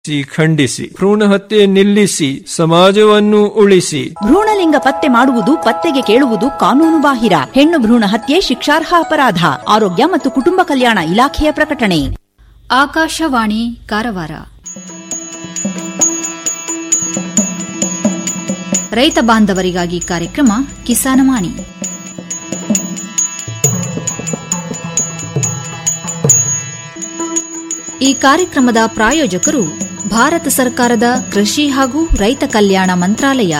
ಖಂಡಿಸಿ ಭ್ರೂಣ ಹತ್ಯೆ ನಿಲ್ಲಿಸಿ ಸಮಾಜವನ್ನು ಉಳಿಸಿ ಭ್ರೂಣಲಿಂಗ ಪತ್ತೆ ಮಾಡುವುದು ಪತ್ತೆಗೆ ಕೇಳುವುದು ಕಾನೂನು ಬಾಹಿರ ಹೆಣ್ಣು ಭ್ರೂಣ ಹತ್ಯೆ ಶಿಕ್ಷಾರ್ಹ ಅಪರಾಧ ಆರೋಗ್ಯ ಮತ್ತು ಕುಟುಂಬ ಕಲ್ಯಾಣ ಇಲಾಖೆಯ ಪ್ರಕಟಣೆ ಆಕಾಶವಾಣಿ ಕಾರವಾರ ರೈತ ಬಾಂಧವರಿಗಾಗಿ ಕಾರ್ಯಕ್ರಮ ಕಿಸಾನವಾಣಿ ಈ ಕಾರ್ಯಕ್ರಮದ ಪ್ರಾಯೋಜಕರು ಭಾರತ ಸರ್ಕಾರದ ಕೃಷಿ ಹಾಗೂ ರೈತ ಕಲ್ಯಾಣ ಮಂತ್ರಾಲಯ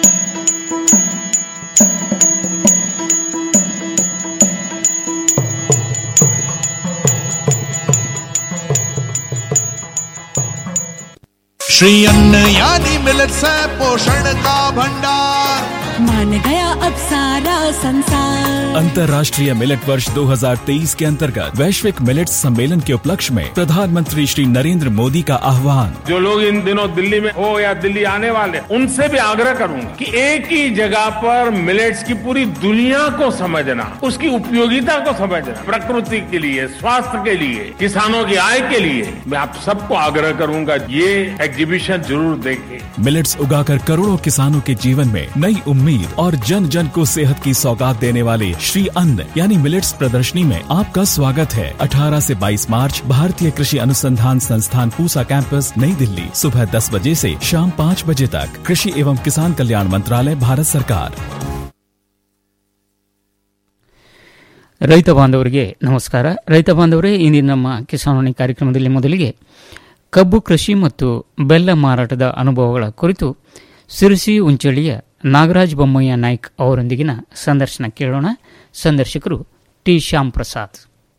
श्री अन्न यानी मिलत से पोषण का भंडार मान गया अब सारा संसार अंतर्राष्ट्रीय मिलेट वर्ष 2023 के अंतर्गत वैश्विक मिलेट सम्मेलन के उपलक्ष्य में प्रधानमंत्री श्री नरेंद्र मोदी का आह्वान जो लोग इन दिनों दिल्ली में हो या दिल्ली आने वाले उनसे भी आग्रह करूंगा कि एक ही जगह पर मिलेट्स की पूरी दुनिया को समझना उसकी उपयोगिता को समझना प्रकृति के लिए स्वास्थ्य के लिए किसानों की आय के लिए मैं आप सबको आग्रह करूंगा ये एग्जीबिशन जरूर देखें मिलेट्स उगाकर करोड़ों किसानों के जीवन में नई उम्मीद और जन जन को सेहत की सौगात देने वाले श्री अन्न यानी मिलेट्स प्रदर्शनी में आपका स्वागत है 18 से 22 मार्च भारतीय कृषि अनुसंधान संस्थान पूसा कैंपस नई दिल्ली सुबह 10 बजे से शाम 5 बजे तक कृषि एवं किसान कल्याण मंत्रालय भारत सरकार ರೈತ ಬಾಂಧವರಿಗೆ ನಮಸ್ಕಾರ ರೈತ ಬಾಂಧವರೇ ಇಂದಿನ ನಮ್ಮ ಕಿಸಾನ್ವಾಣಿ ಕಾರ್ಯಕ್ರಮದಲ್ಲಿ ಮೊದಲಿಗೆ ಕಬ್ಬು ಕೃಷಿ ಮತ್ತು ಬೆಲ್ಲ ಮಾರಾಟದ ಅನುಭವಗಳ ಕುರಿತು ಸಿರಿಸಿ ಉಂಚಳಿಯ ನಾಗರಾಜ್ ಬೊಮ್ಮಯ್ಯ ನಾಯ್ಕ್ ಅವರೊಂದಿಗಿನ ಸಂದರ್ಶನ ಕೇಳೋಣ ಸಂದರ್ಶಕರು ಟಿ ಶ್ಯಾಮ್ ಪ್ರಸಾದ್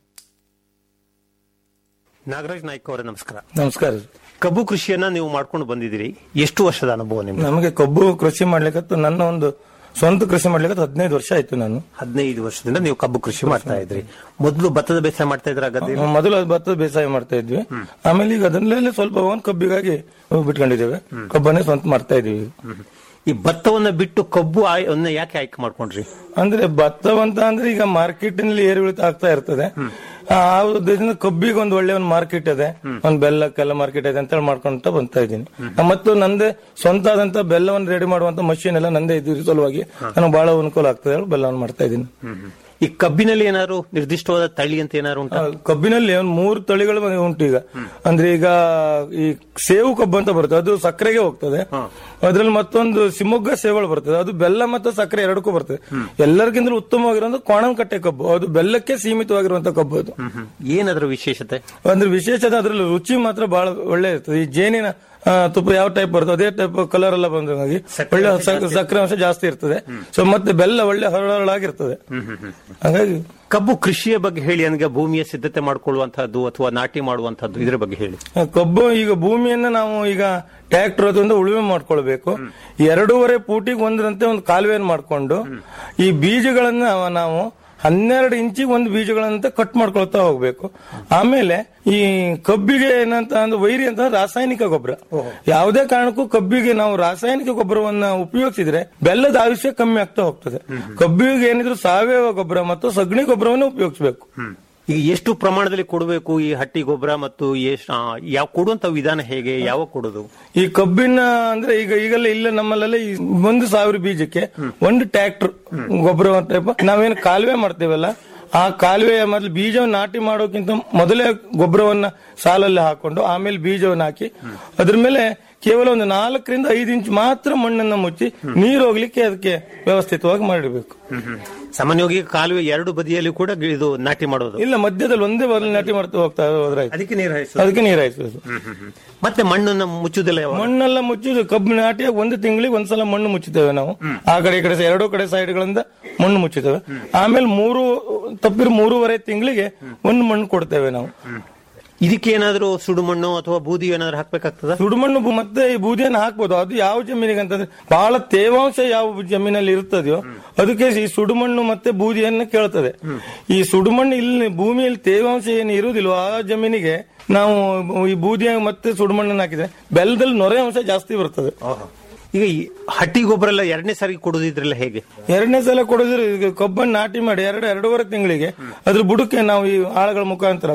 ನಾಗರಾಜ್ ನಾಯ್ಕ ಅವರೇ ನಮಸ್ಕಾರ ನಮಸ್ಕಾರ ಕಬ್ಬು ಕೃಷಿಯನ್ನ ನೀವು ಮಾಡ್ಕೊಂಡು ಬಂದಿದ್ದೀರಿ ಎಷ್ಟು ವರ್ಷದ ಅನುಭವ ನಿಮ್ಗೆ ನಮಗೆ ಕಬ್ಬು ಕೃಷಿ ಮಾಡ್ಲಿಕ್ಕೆ ನನ್ನ ಒಂದು ಸ್ವಂತ ಕೃಷಿ ಮಾಡ್ಲಿಕ್ಕೆ ಹದಿನೈದು ವರ್ಷ ಆಯ್ತು ನಾನು ಹದಿನೈದು ವರ್ಷದಿಂದ ನೀವು ಕಬ್ಬು ಕೃಷಿ ಮಾಡ್ತಾ ಇದ್ರಿ ಮೊದಲು ಭತ್ತದ ಬೇಸಾಯ ಮಾಡ್ತಾ ಇದ್ರ ಗದ್ದೆ ಮೊದಲು ಅದು ಭತ್ತದ ಬೇಸಾಯ ಮಾಡ್ತಾ ಇದ್ವಿ ಆಮೇಲೆ ಈಗ ಅದನ್ನೆಲ್ಲ ಸ್ವಲ್ಪ ಒಂದು ಕಬ್ಬಿಗಾಗಿ ಬಿಟ್ಕೊಂಡಿದ್ದೇವೆ ಕಬ್ಬನ್ನೇ ಸ್ವಂತ ಮಾಡ್ತಾ ಇದೀವಿ ಈ ಭತ್ತವನ್ನ ಬಿಟ್ಟು ಕಬ್ಬು ಆಯ್- ಅನ್ನ ಯಾಕೆ ಆಯ್ಕೆ ಮಾಡ್ಕೊಂಡ್ರಿ ಅಂದ್ರೆ ಭತ್ತವಂತ ಅಂದ್ರೆ ಈಗ ಮಾರ್ಕೆಟ್ ನಲ್ಲಿ ಏರಿಳಿತ ಆಗ್ತಾ ಇರ್ತದೆ ಆ ಉದ್ದೇಶದಿಂದ ಕಬ್ಬಿಗೆ ಒಂದು ಒಳ್ಳೆ ಒಂದು ಮಾರ್ಕೆಟ್ ಇದೆ ಒಂದು ಬೆಲ್ಲಕ್ಕೆಲ್ಲ ಮಾರ್ಕೆಟ್ ಇದೆ ಅಂತ ಹೇಳಿ ಮಾಡ್ಕೊಂತ ಬಂತಾ ಇದ್ದೀನಿ ಮತ್ತು ನಂದೇ ಸ್ವಂತ ಆದಂತ ಬೆಲ್ಲವನ್ನು ರೆಡಿ ಮಾಡುವಂತ ಮಷೀನ್ ಎಲ್ಲ ನಂದೇ ಇದ್ರ ಸಲುವಾಗಿ ನನಗೆ ಬಹಳ ಅನುಕೂಲ ಆಗ್ತದೆ ಹೇಳಿ ಬೆಲ್ಲವನ್ನು ಮಾಡ್ತಾ ಇದ್ದೀನಿ ಈ ಕಬ್ಬಿನಲ್ಲಿ ಏನಾದ್ರು ನಿರ್ದಿಷ್ಟವಾದ ತಳಿ ಅಂತ ಏನಾದ್ರು ಉಂಟಾ ಆ, ಕಬ್ಬಿನಲ್ಲಿ ಒಂದು ಮೂರು ತಳಿಗಳು ಬಂದ್- ಉಂಟು ಈಗ ಅಂದ್ರೆ ಈಗ ಈ ಸೇವು ಕಬ್ಬು ಅಂತ ಬರುತ್ತೆ ಅದು ಸಕ್ಕರೆಗೆ ಹೋಗ್ತದೆ ಅದ್ರಲ್ಲಿ ಮತ್ತೊಂದು ಶಿವಮೊಗ್ಗ ಸೇವಳು ಬರ್ತದೆ ಅದು ಬೆಲ್ಲ ಮತ್ತು ಸಕ್ಕರೆ ಎರಡಕ್ಕೂ ಬರ್ತದೆ ಎಲ್ಲರಿಗಿಂತಲೂ ಉತ್ತಮವಾಗಿರೋ ಕೋಣಂ ಕಟ್ಟೆ ಕಬ್ಬು ಅದು ಬೆಲ್ಲಕ್ಕೆ ಸೀಮಿತವಾಗಿರುವಂತ ಕಬ್ಬು ಅದು ಏನದ್ರ ವಿಶೇಷತೆ ಅಂದ್ರೆ ವಿಶೇಷತೆ ಅದ್ರಲ್ಲಿ ರುಚಿ ಮಾತ್ರ ಬಹಳ ಒಳ್ಳೆ ಇರ್ತದೆ ಈ ಜೇನಿನ ಆ, ತುಪ್ಪ ಯಾವ ಟೈಪ್ ಬರ್ತದೆ ಅದೇ ಟೈಪ್ ಕಲರ್ ಎಲ್ಲ ಬಂದಾಗಿ ಒಳ್ಳೆ ಸಕ್- ಸಕ್ಕರೆ ಅಂಶ ಜಾಸ್ತಿ ಇರ್ತದೆ ಸೊ ಮತ್ತೆ ಬೆಲ್ಲ ಒಳ್ಳೆ ಹರಳಾಗಿರ್ತದೆ ಹಾಗಾಗಿ ಕಬ್ಬು ಕೃಷಿಯ ಬಗ್ಗೆ ಹೇಳಿ ನನಗೆ ಭೂಮಿಯ ಸಿದ್ಧತೆ ಮಾಡ್ಕೊಳ್ಳುವಂತಹದ್ದು ಅಥವಾ ನಾಟಿ ಮಾಡುವಂತಹದ್ದು ಇದ್ರ ಬಗ್ಗೆ ಹೇಳಿ ಕಬ್ಬು ಈಗ ಭೂಮಿಯನ್ನ ನಾವು ಈಗ ಟ್ರ್ಯಾಕ್ಟರ್ ಅದರಿಂದ ಉಳುಮೆ ಮಾಡ್ಕೊಳ್ಬೇಕು ಎರಡೂವರೆ ಫೂಟಿಗೆ ಒಂದರಂತೆ ಒಂದು ಕಾಲುವೆಯನ್ನು ಮಾಡ್ಕೊಂಡು ಈ ಬೀಜಗಳನ್ನ ನಾವು ಹನ್ನೆರಡು ಇಂಚಿಗೆ ಒಂದು ಬೀಜಗಳಂತ ಕಟ್ ಮಾಡ್ಕೊಳ್ತಾ ಹೋಗ್ಬೇಕು ಆಮೇಲೆ ಈ ಕಬ್ಬಿಗೆ ಏನಂತ ಅಂದ್ರೆ ವೈರಿ ಅಂತ ರಾಸಾಯನಿಕ ಗೊಬ್ಬರ ಯಾವುದೇ ಕಾರಣಕ್ಕೂ ಕಬ್ಬಿಗೆ ನಾವು ರಾಸಾಯನಿಕ ಗೊಬ್ಬರವನ್ನ ಉಪಯೋಗಿಸಿದ್ರೆ ಬೆಲ್ಲದ ಆಯುಷ್ಯ ಕಮ್ಮಿ ಆಗ್ತಾ ಹೋಗ್ತದೆ ಕಬ್ಬಿಗೆ ಏನಿದ್ರು ಸಾವಯವ ಗೊಬ್ಬರ ಮತ್ತು ಸಗಣಿ ಗೊಬ್ಬರವನ್ನು ಉಪಯೋಗಿಸಬೇಕು ಈಗ ಎಷ್ಟು ಪ್ರಮಾಣದಲ್ಲಿ ಕೊಡಬೇಕು ಈ ಹಟ್ಟಿ ಗೊಬ್ಬರ ಮತ್ತು ಎಷ್ಟು ಆ, ಯಾವ ಕೊಡುವಂತ ವಿಧಾನ ಹೇಗೆ ಯಾವಾಗ ಕೊಡೋದು ಈ ಕಬ್ಬಿನ ಅಂದ್ರೆ ಈಗ ಈಗೆಲ್ಲ ಇಲ್ಲ ನಮ್ಮಲ್ಲೆಲ್ಲ ಈ ಒಂದು ಸಾವಿರ ಬೀಜಕ್ಕೆ ಒಂದು ಟ್ರ್ಯಾಕ್ಟರ್ ಗೊಬ್ಬರ ಟೈಪ್ ನಾವೇನು ಕಾಲುವೆ ಮಾಡ್ತೇವಲ್ಲ ಆ ಕಾಲುವೆಯ ಮೊದಲು ಬೀಜವನ್ನು ನಾಟಿ ಮಾಡೋಕ್ಕಿಂತ ಮೊದಲೇ ಗೊಬ್ಬರವನ್ನ ಸಾಲಲ್ಲಿ ಹಾಕೊಂಡು ಆಮೇಲೆ ಬೀಜವನ್ನು ಹಾಕಿ ಅದ್ರ ಮೇಲೆ ಕೇವಲ ಒಂದು ನಾಲ್ಕರಿಂದ ಐದು ಇಂಚ್ ಮಾತ್ರ ಮಣ್ಣನ್ನ ಮುಚ್ಚಿ ನೀರು ಹೋಗ್ಲಿಕ್ಕೆ ಅದಕ್ಕೆ ವ್ಯವಸ್ಥಿತವಾಗಿ ಮಾಡಿರ್ಬೇಕು ಸಾಮಾನ್ಯವಾಗಿ ಕಾಲುವೆ ಎರಡು ಬದಿಯಲ್ಲಿ ಕೂಡ ಇದು ನಾಟಿ ಮಾಡೋದು ಇಲ್ಲ ಮಧ್ಯದಲ್ಲಿ ಒಂದೇ ಬದಲು ನಾಟಿ ಮಾಡ್ತಾ ಹೋಗ್ತಾ ಹೋದ್ರೆ ಆಯ್ತು. ಅದಕ್ಕೆ ನೀರು ಹಾಯಿಸೋದು ಅದಕ್ಕೆ ನೀರು ಹಾಯಿಸೋದು ಮತ್ತೆ ಮಣ್ಣನ್ನ ಮುಚ್ಚುದಿಲ್ಲ ಯಾವಾಗ? ಮಣ್ಣೆಲ್ಲ ಮುಚ್ಚುದು ಕಬ್ಬು ನಾಟಿ ಒಂದು ತಿಂಗಳಿಗೆ ಒಂದ್ಸಲ ಮಣ್ಣು ಮುಚ್ಚುತ್ತೇವೆ ನಾವು ಆ ಕಡೆ ಈ ಕಡೆ ಎರಡೂ ಕಡೆ ಸೈಡ್ ಗಳಿಂದ ಮಣ್ಣು ಮುಚ್ಚುತ್ತೇವೆ ಆಮೇಲೆ ಮೂರು ತಪ್ಪಿರ ಮೂರುವರೆ ತಿಂಗಳಿಗೆ ಒಂದು ಮಣ್ಣು ಕೊಡ್ತೇವೆ ನಾವು ಇದಕ್ಕೆ ಏನಾದ್ರು ಸುಡು ಮಣ್ಣು ಅಥವಾ ಬೂದಿ ಏನಾದ್ರು ಹಾಕ್ಬೇಕಾಗ್ತದ ಸುಡುಮಣ್ಣು ಬು- ಮತ್ತೆ ಈ ಬೂದಿಯನ್ನು ಹಾಕ್ಬೋದು ಅದು ಯಾವ ಜಮೀನಿಗೆ ಅಂತಂದ್ರೆ ಬಹಳ ತೇವಾಂಶ ಯಾವ ಜಮೀನಲ್ಲಿ ಇರ್ತದೆಯೋ ಅದಕ್ಕೆ ಈ ಸುಡುಮಣ್ಣು ಮತ್ತೆ ಬೂದಿಯನ್ನು ಕೇಳ್ತದೆ ಈ ಸುಡುಮಣ್ಣು ಇಲ್ಲಿ ಭೂಮಿಯಲ್ಲಿ ತೇವಾಂಶ ಏನು ಇರುವುದಿಲ್ವೋ ಆ ಜಮೀನಿಗೆ ನಾವು ಈ ಬೂದಿಯ ಮತ್ತೆ ಸುಡುಮಣ್ಣನ್ನು ಹಾಕಿದ್ರೆ ಬೆಲ್ಲದಲ್ಲಿ ನೊರೆ ಅಂಶ ಜಾಸ್ತಿ ಬರ್ತದೆ ಈಗ ಈ ಹಟ್ಟಿ ಗೊಬ್ಬರ ಎಲ್ಲ ಎರಡನೇ ಸಾರಿ ಕೊಡೋದಿದ್ರಲ್ಲ ಹೇಗೆ ಎರಡನೇ ಸಲ ಕೊಡಿದ್ರೆ ಈಗ ಕಬ್ಬನ್ನು ನಾಟಿ ಮಾಡಿ ಎರಡು ಎರಡೂವರೆ ತಿಂಗಳಿಗೆ ಅದ್ರ ಬುಡಕ್ಕೆ ನಾವು ಈ ಆಳಗಳ ಮುಖಾಂತರ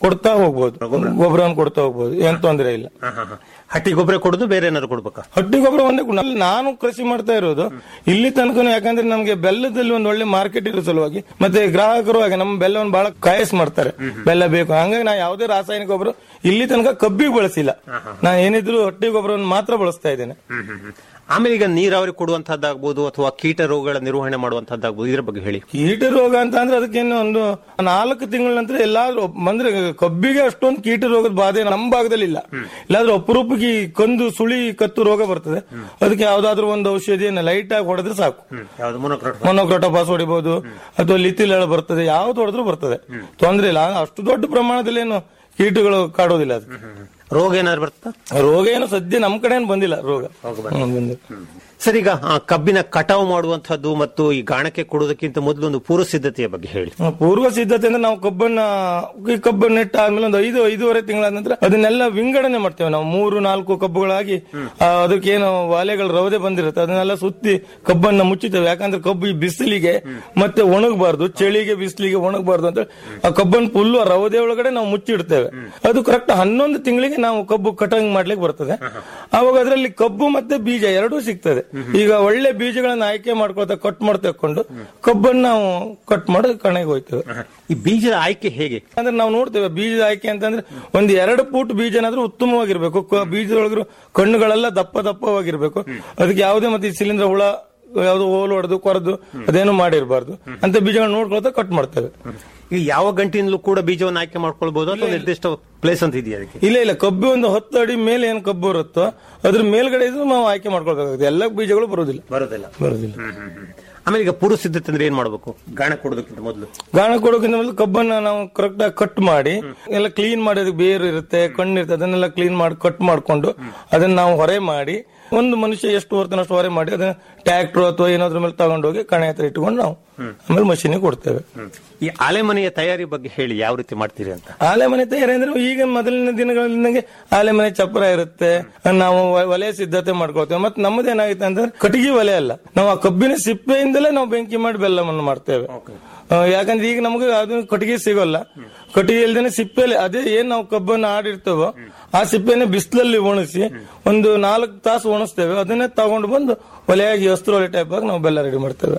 ಕೊಡ್ತಾ ಹೋಗ್ಬೋದು ಗೊಬ್ಬರವನ್ನು ಕೊಡ್ತಾ ಹೋಗ್ಬೋದು ಏನ್ ತೊಂದರೆ ಇಲ್ಲ ಹಟ್ಟಿ ಗೊಬ್ಬರ ಕೊಡುದು ಬೇರೆ ಏನಾದ್ರು ಕೊಡ್ಬೇಕಾ ಹಟ್ಟಿ ಗೊಬ್ಬರ ಒಂದೇ ಕೊಡು. ಅಲ್ಲಿ ನಾನು ಕೃಷಿ ಮಾಡ್ತಾ ಇರೋದು ಇಲ್ಲಿ ತನಕ ಯಾಕಂದ್ರೆ ನಮಗೆ ಬೆಲ್ಲದಲ್ಲಿ ಒಂದು ಒಳ್ಳೆ ಮಾರ್ಕೆಟ್ ಇರೋ ಸಲುವಾಗಿ ಮತ್ತೆ ಗ್ರಾಹಕರು ಹಾಗೆ ನಮ್ಮ ಬೆಲ್ಲವನ್ನು ಬಹಳ ಕಾಯಸ್ ಮಾಡ್ತಾರೆ ಬೆಲ್ಲ ಬೇಕು ಹಂಗಾಗಿ ನಾ ಯಾವುದೇ ರಾಸಾಯನಿಕ ಗೊಬ್ಬರ ಇಲ್ಲಿ ತನಕ ಕಬ್ಬಿಗೆ ಬಳಸಿಲ್ಲ ನಾ ಏನಿದ್ರು ಹಟ್ಟಿ ಗೊಬ್ಬರವನ್ನು ಮಾತ್ರ ಬಳಸ್ತಾ ಇದ್ದೇನೆ ಆಮೇಲೆ ಈಗ ನೀರಾವರಿ ಕೊಡುವಂತಹದ್ದಾಗ್ಬೋದು ಅಥವಾ ಕೀಟ ರೋಗಗಳ ನಿರ್ವಹಣೆ ಮಾಡುವಂತಹದ್ದಾಗ್ಬೋದು ಇದ್ರ ಬಗ್ಗೆ ಹೇಳಿ ಕೀಟ ರೋಗ ಅಂತ ಅಂದ್ರೆ ಅದಕ್ಕೇನು ಒಂದು ನಾಲ್ಕು ತಿಂಗಳ ನಂತರ ಎಲ್ಲಾದ್ರೂ ಬಂದ್ರೆ ಕಬ್ಬಿಗೆ ಅಷ್ಟೊಂದು ಕೀಟ ರೋಗದ ಬಾಧೆ ನಮ್ಮ ಭಾಗದಲ್ಲಿ ಇಲ್ಲ ಇಲ್ಲಾದ್ರೂ ಅಪರೂಪಕ್ಕೆ ಈ ಕಂದು ಸುಳಿ ಕತ್ತು ರೋಗ ಬರ್ತದೆ ಅದಕ್ಕೆ ಯಾವ್ದಾದ್ರು ಒಂದು ಔಷಧಿಯನ್ನು ಲೈಟ್ ಆಗಿ ಹೊಡೆದ್ರೆ ಸಾಕು ಯಾವ್ದು ಮೊನೊಕ್ರಾಟ್ ಮೊನೋಕ್ರೋಟೋಪಾಸ್ ಹೊಡಿಬಹುದು ಅಥವಾ ಲಿಥಿಲ್ ಬರ್ತದೆ ಯಾವ್ದು ಹೊಡೆದ್ರು ಬರ್ತದೆ ತೊಂದ್ರೆ ಇಲ್ಲ ಅಷ್ಟು ದೊಡ್ಡ ಪ್ರಮಾಣದಲ್ಲಿ ಏನು ಕೀಟಗಳು ಕಾಡೋದಿಲ್ಲ ಅದಕ್ಕೆ ರೋಗ ಏನಾದ್ರು ಬರುತ್ತಾ ರೋಗ ಏನು ಸದ್ಯ ನಮ್ ಕಡೆ ಏನು ಬಂದಿಲ್ಲ ರೋಗ ಹ್ಮ್, ಬಂದಿಲ್ಲ. ಸರ್ ಈಗ ಆ, ಕಬ್ಬಿನ ಕಟಾವು ಮಾಡುವಂತಹದ್ದು ಮತ್ತು ಈ ಗಾಣಕ್ಕೆ ಕೊಡುವುದಕ್ಕಿಂತ ಮೊದಲು ಒಂದು ಪೂರ್ವ ಸಿದ್ಧತೆಯ ಬಗ್ಗೆ ಹೇಳಿ ಆ, ಪೂರ್ವ ಸಿದ್ಧತೆ ಅಂದ್ರೆ ನಾವು ಕಬ್ಬನ್ನ ಈ ಕಬ್ಬನ್ನ ನೆಟ್ಟ ಆದ್ಮೇಲೆ ಒಂದು ಐದು ಐದೂವರೆ ತಿಂಗಳಾದ ನಂತರ ಅದನ್ನೆಲ್ಲ ವಿಂಗಡಣೆ ಮಾಡ್ತೇವೆ ನಾವು ಮೂರು ನಾಲ್ಕು ಕಬ್ಬುಗಳಾಗಿ ಆ, ಅದಕ್ಕೇನು ವಾಲೆಗಳ ರವದೆ ಬಂದಿರುತ್ತೆ ಅದನ್ನೆಲ್ಲ ಸುತ್ತಿ ಕಬ್ಬನ್ನ ಮುಚ್ಚುತ್ತೇವೆ ಯಾಕಂದ್ರೆ ಕಬ್ಬು ಈ ಬಿಸಿಲಿಗೆ ಮತ್ತೆ ಒಣಗಬಾರ್ದು ಚಳಿಗೆ ಬಿಸಿಲಿಗೆ ಒಣಗಬಾರ್ದು ಅಂತ ಆ ಕಬ್ಬನ್ನು ಫುಲ್ಲು ಆ ರವದೆ ಒಳಗಡೆ ನಾವು ಮುಚ್ಚಿಡ್ತೇವೆ ಅದು ಕರೆಕ್ಟ್ ಹನ್ನೊಂದು ತಿಂಗಳಿಗೆ ನಾವು ಕಬ್ಬು ಕಟಾಂಗ್ ಮಾಡ್ಲಿಕ್ಕೆ ಬರ್ತದೆ ಅವಾಗ ಅದರಲ್ಲಿ ಕಬ್ಬು ಮತ್ತೆ ಬೀಜ ಎರಡೂ ಸಿಗ್ತದೆ ಈಗ ಒಳ್ಳೆ ಬೀಜಗಳನ್ನ ಆಯ್ಕೆ ಮಾಡ್ಕೊಳ್ತಾ ಕಟ್ ಮಾಡಿ ತಕೊಂಡು ಕಬ್ಬನ್ನು ನಾವು ಕಟ್ ಮಾಡಿ ಕಣೆಗೆ ಹೋಯ್ತೇವೆ ಈ ಬೀಜದ ಆಯ್ಕೆ ಹೇಗೆ ಅಂದ್ರೆ ನಾವು ನೋಡ್ತೇವೆ ಬೀಜದ ಆಯ್ಕೆ ಅಂತಂದ್ರೆ ಒಂದು ಎರಡು ಫೂಟ್ ಬೀಜನಾದ್ರೂ ಉತ್ತಮವಾಗಿರ್ಬೇಕು ಕ- ಬೀಜದೊಳಗಿರೋ ಕಣ್ಣುಗಳೆಲ್ಲ ದಪ್ಪ ದಪ್ಪವಾಗಿರ್ಬೇಕು ಅದಕ್ಕೆ ಯಾವುದೇ ಮತ್ತೆ ಈ ಶಿಲೀಂಧ್ರ ಹುಳ ಯಾವ್ದು ಹೋಲು ಹೊಡೆದು ಕೊರೆದು ಅದೇನು ಮಾಡಿರಬಾರ್ದು ಅಂತ ಬೀಜಗಳನ್ನ ನೋಡ್ಕೊಳ್ತಾ ಕಟ್ ಮಾಡ್ತೇವೆ ಈಗ ಯಾವ ಗಂಟಿನಲ್ಲೂ ಕೂಡ ಬೀಜವನ್ನು ಆಯ್ಕೆ ಮಾಡ್ಕೊಳ್ಬಹುದು ಅಥವಾ ನಿರ್ದಿಷ್ಟ ಪ್ಲೇಸ್ ಅಂತ ಇದೆಯಾ ಅದಕ್ಕೆ ಇಲ್ಲ ಇಲ್ಲ ಕಬ್ಬು ಒಂದು ಹತ್ತು ಅಡಿ ಮೇಲೆ ಏನು ಕಬ್ಬು ಇರುತ್ತೋ ಅದ್ರ ಮೇಲ್ಗಡೆ ಇದ್ದು ನಾವು ಆಯ್ಕೆ ಮಾಡ್ಕೊಳ್ಬೇಕಾಗುತ್ತೆ ಎಲ್ಲ ಬೀಜಗಳು ಬರೋದಿಲ್ಲ ಬರೋದಿಲ್ಲ ಬರೋದಿಲ್ಲ ಆಮೇಲೆ ಈಗ ಪೂರ್ವ ಸಿದ್ಧತೆ ಅಂದ್ರೆ ಏನ್ ಮಾಡಬೇಕು ಗಾಣ ಕೊಡೋದಕ್ಕಿಂತ ಮೊದಲು ಗಾಣ ಕೊಡೋಕ್ಕಿಂತ ಮೊದಲು ಕಬ್ಬನ್ನ ನಾವು ಕರೆಕ್ಟ್ ಆಗಿ ಕಟ್ ಮಾಡಿ ಎಲ್ಲ ಕ್ಲೀನ್ ಮಾಡಿ ಅದಕ್ಕೆ ಬೇರು ಇರುತ್ತೆ ಕಣ್ಣು ಇರುತ್ತೆ ಅದನ್ನೆಲ್ಲ ಕ್ಲೀನ್ ಮಾಡಿ ಕಟ್ ಮಾಡ್ಕೊಂಡು ಅದನ್ನ ನಾವು ಹೊರೆ ಮಾಡಿ ಒಂದು ಮನುಷ್ಯ ಎಷ್ಟು ಹೊರ್ತಾನೆ ಅಷ್ಟು ಹೊರೆ ಮಾಡಿ ಅದನ್ನ ಟ್ರ್ಯಾಕ್ಟರ್ ಅಥವಾ ಏನಾದ್ರ ಮೇಲೆ ತಗೊಂಡೋಗಿ ಕಣೆ ಹತ್ರ ಇಟ್ಕೊಂಡು ನಾವು ಆಮೇಲೆ ಮಷೀನಿಗೆ ಕೊಡ್ತೇವೆ ಈ ಆಲೆ ಮನೆಯ ತಯಾರಿ ಬಗ್ಗೆ ಹೇಳಿ ಯಾವ ರೀತಿ ಮಾಡ್ತೀರಿ ಅಂತ ಆಲೆ ಮನೆ ತಯಾರಿ ಅಂದ್ರೆ ಈಗ ಮೊದಲಿನ ದಿನಗಳಿಂದಂಗೆ ಆಲೆ ಮನೆ ಚಪ್ಪರ ಇರುತ್ತೆ ನಾವು ವ- ಒಲೆ ಸಿದ್ಧತೆ ಮಾಡ್ಕೊಳ್ತೇವೆ ಮತ್ತೆ ನಮ್ಮದೇನಾಗುತ್ತೆ ಅಂತಂದ್ರೆ ಕಟ್ಟಿಗೆ ಒಲೆ ಅಲ್ಲ ನಾವು ಆ ಕಬ್ಬಿನ ಸಿಪ್ಪೆಯಿಂದಲೇ ನಾವು ಬೆಂಕಿ ಮಾಡಿ ಬೆಲ್ಲವನ್ನು ಮಾಡ್ತೇವೆ ಆ, ಯಾಕಂದ್ರೆ ಈಗ ನಮಗೆ ಅದು ಕಟ್ಟಿಗೆ ಸಿಗೋಲ್ಲ ಕಟ್ಟಿಗೆ ಇಲ್ದೇನೆ ಸಿಪ್ಪೆಲೆ ಅದೇ ಏನ್ ನಾವು ಕಬ್ಬನ್ನು ಆಡಿರ್ತೇವೋ ಆ ಸಿಪ್ಪೆನೆ ಬಿಸಿಲಲ್ಲಿ ಒಣಗಿಸಿ ಒಂದು ನಾಲ್ಕು ತಾಸು ಒಣಗಿಸ್ತೇವೆ ಅದನ್ನೇ ತಗೊಂಡು ಬಂದು ಒಲೆಯಾಗಿ ವಸ್ತ್ರ ಒಲೆ ಟೈಪ್ ಆಗಿ ನಾವು ಬೆಲ್ಲ ರೆಡಿ ಮಾಡ್ತೇವೆ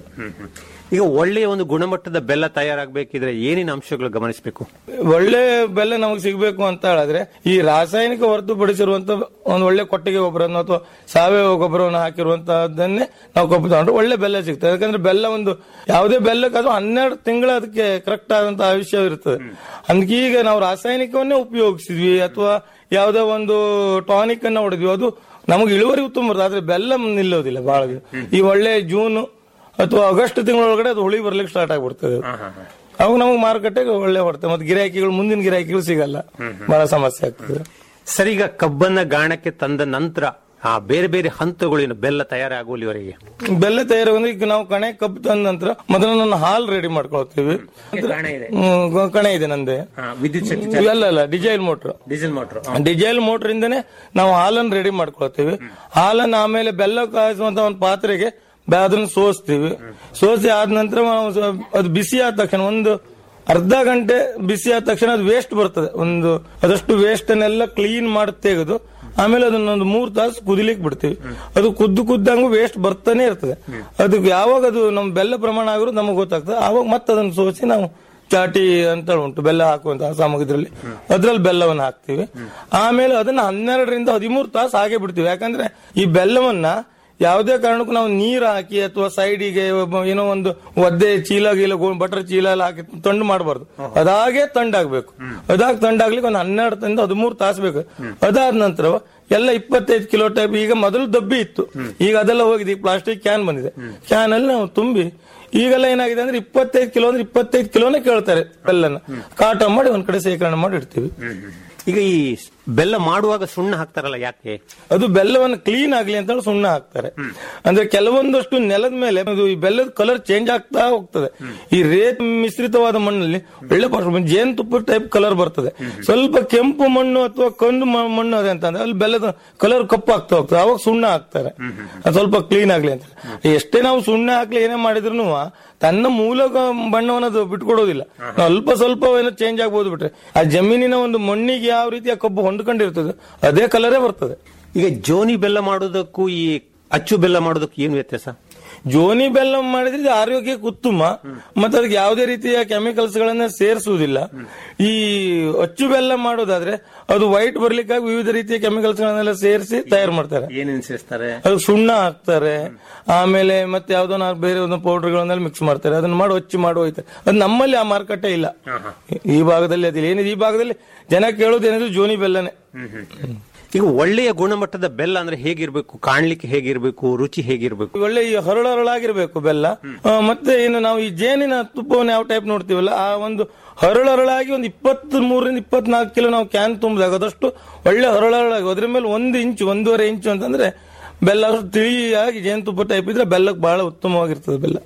ಈಗ ಒಳ್ಳೆಯ ಒಂದು ಗುಣಮಟ್ಟದ ಬೆಲ್ಲ ತಯಾರಾಗಬೇಕಿದ್ರೆ ಏನೇನು ಅಂಶಗಳು ಗಮನಿಸಬೇಕು ಒಳ್ಳೆ ಬೆಲ್ಲ ನಮಗೆ ಸಿಗಬೇಕು ಅಂತ ಹೇಳಿದ್ರೆ ಈ ರಾಸಾಯನಿಕ ಹೊರತುಪಡಿಸಿರುವಂತ ಒಂದು ಒಳ್ಳೆ ಕೊಟ್ಟಿಗೆ ಗೊಬ್ಬರವನ್ನು ಅಥವಾ ಸಾವಯವ ಗೊಬ್ಬರವನ್ನು ಹಾಕಿರುವಂತಹದ್ದನ್ನೇ ನಾವು ಕಬ್ಬು ತಗೊಂಡ್ರೆ ಒಳ್ಳೆ ಬೆಲ್ಲ ಸಿಗ್ತದೆ ಯಾಕಂದ್ರೆ ಬೆಲ್ಲ ಒಂದು ಯಾವುದೇ ಬೆಲ್ಲಕ್ಕಾದ್ರೂ ಹನ್ನೆರಡು ತಿಂಗಳ ಅದಕ್ಕೆ ಕರೆಕ್ಟ್ ಆದಂತಹ ಆಯುಷ್ಯ ಇರ್ತದೆ ಅದಕ್ಕೆ ಈಗ ನಾವು ರಾಸಾಯನಿಕವನ್ನೇ ಉಪಯೋಗಿಸಿದ್ವಿ ಅಥವಾ ಯಾವುದೇ ಒಂದು ಟಾನಿಕ್ ಅನ್ನ ಹೊಡೆದ್ವಿ ಅದು ನಮಗೆ ಇಳುವರಿ ಉತ್ತಮ ಬರ್ತದೆ ಆದ್ರೆ ಬೆಲ್ಲ ನಿಲ್ಲೋದಿಲ್ಲ ಬಹಳ ದಿನ. ಈ ಒಳ್ಳೆ ಜೂನ್ ಅಥವಾ ಆಗಸ್ಟ್ ತಿಂಗಳೊಳಗಡೆ ಅದು ಹುಳಿ ಬರ್ಲಿಕ್ಕೆ ಸ್ಟಾರ್ಟ್ ಆಗ್ಬಿಡ್ತದೆ ಅವಾಗ ನಮಗೆ ಮಾರುಕಟ್ಟೆಗೆ ಒಳ್ಳೆ ಹೊಡ್ತೇವೆ ಮತ್ತೆ ಗಿರಾಕಿಗಳು ಮುಂದಿನ ಗಿರಾಕಿಗಳು ಸಿಗಲ್ಲ ಬಹಳ ಸಮಸ್ಯೆ ಆಗ್ತದೆ ಸರ್ ಈಗ ಕಬ್ಬನ್ನ ಗಾಣಕ್ಕೆ ತಂದ ನಂತರ ಆ ಬೇರೆ ಬೇರೆ ಹಂತಗಳು ಏನು ಬೆಲ್ಲ ತಯಾರಾಗುವಲ್ಲಿವರೆಗೆ ಬೆಲ್ಲ ತಯಾರಾಗಂದ್ರೆ ಈಗ ನಾವು ಕಣೆ ಕಬ್ಬು ತಂದ ನಂತರ ಮೊದಲು ನನ್ನ ಹಾಲ್ ರೆಡಿ ಮಾಡ್ಕೊಳ್ತೀವಿ ಹ್ಮ್, ಗ- ಕಣೆ ಇದೆ ನಂದೆ ವಿದ್ಯುತ್ ಶಕ್ತಿ ಅಲ್ಲ ಅಲ್ಲ diesel motor diesel motor diesel motor ಇಂದನೇ ನಾವು ಹಾಲನ್ನು ರೆಡಿ ಮಾಡ್ಕೊಳ್ತೀವಿ ಹಾಲನ್ನು ಆಮೇಲೆ ಬೆಲ್ಲ ಕಾಯಿಸುವಂತ ಒಂದು ಪಾತ್ರೆಗೆ ಬೆ- ಅದನ್ನ ಸೋಸ್ತೀವಿ ಸೋಸಿ ಆದ ನಂತರ ನಾವು ಸ- ಅದು ಬಿಸಿ ಆದ ತಕ್ಷಣ ಒಂದು ಅರ್ಧ ಗಂಟೆ ಬಿಸಿ ಆದ ತಕ್ಷಣ ಅದು ವೇಸ್ಟ್ ಬರ್ತದೆ ಒಂದು ಅದಷ್ಟು ವೇಸ್ಟ್ ಅನ್ನೆಲ್ಲ ಕ್ಲೀನ್ ಮಾಡಿ ತೆಗೆದು ಆಮೇಲೆ ಅದನ್ನ ಒಂದು ಮೂರ್ ತಾಸು ಕುದಿಲಿಕ್ಕೆ ಬಿಡ್ತೀವಿ ಅದು ಕುದ್ದು ಕುದ್ದಂಗೂ ವೇಸ್ಟ್ ಬರ್ತಾನೆ ಇರ್ತದೆ ಅದಕ್ಕೆ ಯಾವಾಗ ಅದು ನಮ್ ಬೆಲ್ಲ ಪ್ರಮಾಣ ಆಗಿರೋ ನಮಗೆ ಗೊತ್ತಾಗ್ತದೆ ಆವಾಗ ಮತ್ತೆ ಅದನ್ನ ಸೋಸಿ ನಾವು ಚಾಟಿ ಅಂತ ಉಂಟು ಬೆಲ್ಲ ಹಾಕುವಂತಹ ಸಾಮಗ್ರಿಯಲ್ಲಿ ಅದ್ರಲ್ಲಿ ಬೆಲ್ಲವನ್ನು ಹಾಕ್ತಿವಿ ಆಮೇಲೆ ಅದನ್ನ ಹನ್ನೆರಡರಿಂದ ಹದಿಮೂರು ತಾಸು ಹಾಗೆ ಬಿಡ್ತೀವಿ ಯಾಕಂದ್ರೆ ಈ ಬೆಲ್ಲವನ್ನ ಯಾವುದೇ ಕಾರಣಕ್ಕೂ ನಾವು ನೀರು ಹಾಕಿ ಅಥವಾ ಸೈಡಿಗೆ ಏನೋ ಒಂದು ಒದ್ದೆ ಚೀಲ ಗೀಲ ಗೋ- ಬಟರ್ ಚೀಲ ಎಲ್ಲ ಹಾಕಿ ತಂಡು ಮಾಡಬಾರ್ದು ಅದಾಗೆ ತಂಡಾಗ್ಬೇಕು ಅದಾಗ ತಂಡಾಗ್ಲಿಕ್ಕೆ ಒಂದು ಹನ್ನೆರಡರಿಂದ ಹದಿಮೂರು ತಾಸು ಬೇಕು ಅದಾದ ನಂತರ ಎಲ್ಲ ಇಪ್ಪತ್ತೈದು ಕಿಲೋ ಟೈಪ್ ಈಗ ಮೊದಲು ಡಬ್ಬಿ ಇತ್ತು ಈಗ ಅದೆಲ್ಲ ಹೋಗಿದೆ ಈಗ ಪ್ಲಾಸ್ಟಿಕ್ ಕ್ಯಾನ್ ಬಂದಿದೆ ಕ್ಯಾನ್ ಅಲ್ಲಿ ನಾವು ತುಂಬಿ ಈಗೆಲ್ಲ ಏನಾಗಿದೆ ಅಂದ್ರೆ ಇಪ್ಪತ್ತೈದು ಕಿಲೋ ಅಂದ್ರೆ ಇಪ್ಪತ್ತೈದು ಕಿಲೋನೇ ಕೇಳ್ತಾರೆ ಬೆಲ್ಲನ ಕಾಟ ಮಾಡಿ ಒಂದ್ ಕಡೆ ಶೇಖರಣೆ ಮಾಡಿ ಇಡ್ತೀವಿ ಈಗ ಈ ಬೆಲ್ಲ ಮಾಡುವಾಗ ಸುಣ್ಣ ಹಾಕ್ತಾರಲ್ಲ ಯಾಕೆ ಅದು ಬೆಲ್ಲವನ್ನು ಕ್ಲೀನ್ ಆಗ್ಲಿ ಅಂತ ಹೇಳಿ ಸುಣ್ಣ ಹಾಕ್ತಾರೆ ಅಂದ್ರೆ ಕೆಲವೊಂದಷ್ಟು ನೆಲದ ಮೇಲೆ ಅದು ಈ ಬೆಲ್ಲದ ಕಲರ್ ಚೇಂಜ್ ಆಗ್ತಾ ಹೋಗ್ತದೆ ಈ ರೇತ್ ಮಿಶ್ರಿತವಾದ ಮಣ್ಣಲ್ಲಿ ಒಳ್ಳೆ ಪರ್ಫ್- ಜೇನುತುಪ್ಪ ಟೈಪ್ ಕಲರ್ ಬರ್ತದೆ ಸ್ವಲ್ಪ ಕೆಂಪು ಮಣ್ಣು ಅಥವಾ ಕಂದು ಮ- ಮಣ್ಣು ಅದೇ ಅಂತಂದ್ರೆ ಅಲ್ಲಿ ಬೆಲ್ಲದ ಕಲರ್ ಕಪ್ಪು ಆಗ್ತಾ ಹೋಗ್ತದೆ ಅವಾಗ ಸುಣ್ಣ ಹಾಕ್ತಾರೆ ಅದು ಸ್ವಲ್ಪ ಕ್ಲೀನ್ ಆಗ್ಲಿ ಅಂತ ಎಷ್ಟೇ ನಾವು ಸುಣ್ಣ ಹಾಕ್ಲಿ ಏನೇ ಮಾಡಿದ್ರು ತನ್ನ ಮೂಲ ಗ- ಬಣ್ಣವನ್ನು ಅದು ಬಿಟ್ಕೊಡೋದಿಲ್ಲ ನಾವು ಅಲ್ಪ ಸ್ವಲ್ಪ ಏನೋ ಚೇಂಜ್ ಆಗ್ಬೋದು ಬಿಟ್ರೆ ಆ ಜಮೀನಿನ ಒಂದು ಮಣ್ಣಿಗೆ ಯಾವ ರೀತಿಯ ಕಬ್ಬು ಹೊಂದ್ಕೊಂಡಿರ್ತದೆ ಅದೇ ಕಲರೇ ಬರ್ತದೆ ಈಗ ಜೋನಿ ಬೆಲ್ಲ ಮಾಡೋದಕ್ಕೂ ಈ ಅಚ್ಚು ಬೆಲ್ಲ ಮಾಡೋದಕ್ಕೂ ಏನು ವ್ಯತ್ಯಾಸ ಜೋನಿ ಬೆಲ್ಲ ಮಾಡಿದ್ರೆ ಇದು ಆರೋಗ್ಯಕ್ಕೆ ಉತ್ತಮ ಮತ್ತೆ ಅದಕ್ಕೆ ಯಾವುದೇ ರೀತಿಯ ಕೆಮಿಕಲ್ಸ್ ಗಳನ್ನ ಸೇರಿಸುವುದಿಲ್ಲ ಈ ಅಚ್ಚು ಬೆಲ್ಲ ಮಾಡೋದಾದ್ರೆ ಅದು ವೈಟ್ ಬರ್ಲಿಕ್ಕಾಗಿ ವಿವಿಧ ರೀತಿಯ ಕೆಮಿಕಲ್ಸ್ ಗಳನ್ನೆಲ್ಲ ಸೇರಿಸಿ ತಯಾರು ಮಾಡ್ತಾರೆ ಏನೇನು ಸೇರಿಸ್ತಾರೆ ಅದು ಸುಣ್ಣ ಹಾಕ್ತಾರೆ ಆಮೇಲೆ ಮತ್ತೆ ಯಾವ್ದೋ ನಾ- ಬೇರೆ ಒಂದು ಪೌಡರ್ ಗಳನ್ನೆಲ್ಲ ಮಿಕ್ಸ್ ಮಾಡ್ತಾರೆ ಅದನ್ನ ಮಾಡಿ ಹೊಚ್ಚಿ ಮಾಡಿ ಹೋಯ್ತಾರೆ ಅದು ನಮ್ಮಲ್ಲಿ ಆ ಮಾರುಕಟ್ಟೆ ಇಲ್ಲ ಈ ಭಾಗದಲ್ಲಿ ಅದಿಲ್ಲ ಏನಿದೆ ಈ ಭಾಗದಲ್ಲಿ ಜನ ಕೇಳೋದು ಏನಿದ್ರು ಜೋನಿ ಬೆಲ್ಲನೇ ಈಗ ಒಳ್ಳೆಯ ಗುಣಮಟ್ಟದ ಬೆಲ್ಲ ಅಂದ್ರೆ ಹೇಗಿರ್ಬೇಕು ಕಾಣ್ಲಿಕ್ಕೆ ಹೇಗಿರ್ಬೇಕು ರುಚಿ ಹೇಗಿರ್ಬೇಕು ಒಳ್ಳೆ ಈ ಹರಳು ಹರಳಾಗಿರ್ಬೇಕು ಬೆಲ್ಲ ಆ, ಮತ್ತೆ ಏನು ನಾವು ಈ ಜೇನಿನ ತುಪ್ಪವನ್ನು ಯಾವ ಟೈಪ್ ನೋಡ್ತೀವಲ್ಲ ಆ ಒಂದು ಹರಳು ಹರಳಾಗಿ ಒಂದು ಇಪ್ಪತ್ತ್ ಮೂರರಿಂದ ಇಪ್ಪತ್ನಾಲ್ಕು ಕಿಲೋ ನಾವು ಕ್ಯಾನ್ ತುಂಬಿದಾಗ ಅದಷ್ಟು ಒಳ್ಳೆ ಹರಳು ಹರಳಾಗಿ ಅದ್ರ ಮೇಲೆ ಒಂದು ಇಂಚು ಒಂದೂವರೆ ಇಂಚು ಅಂತಂದ್ರೆ ಬೆಲ್ಲ ಅಷ್ಟು ತಿಳಿಯಾಗಿ ಜೇನುತುಪ್ಪ ಟೈಪ್ ಇದ್ರೆ ಬೆಲ್ಲಕ್ಕೆ ಬಹಳ ಉತ್ತಮವಾಗಿರ್ತದೆ ಬೆಲ್ಲ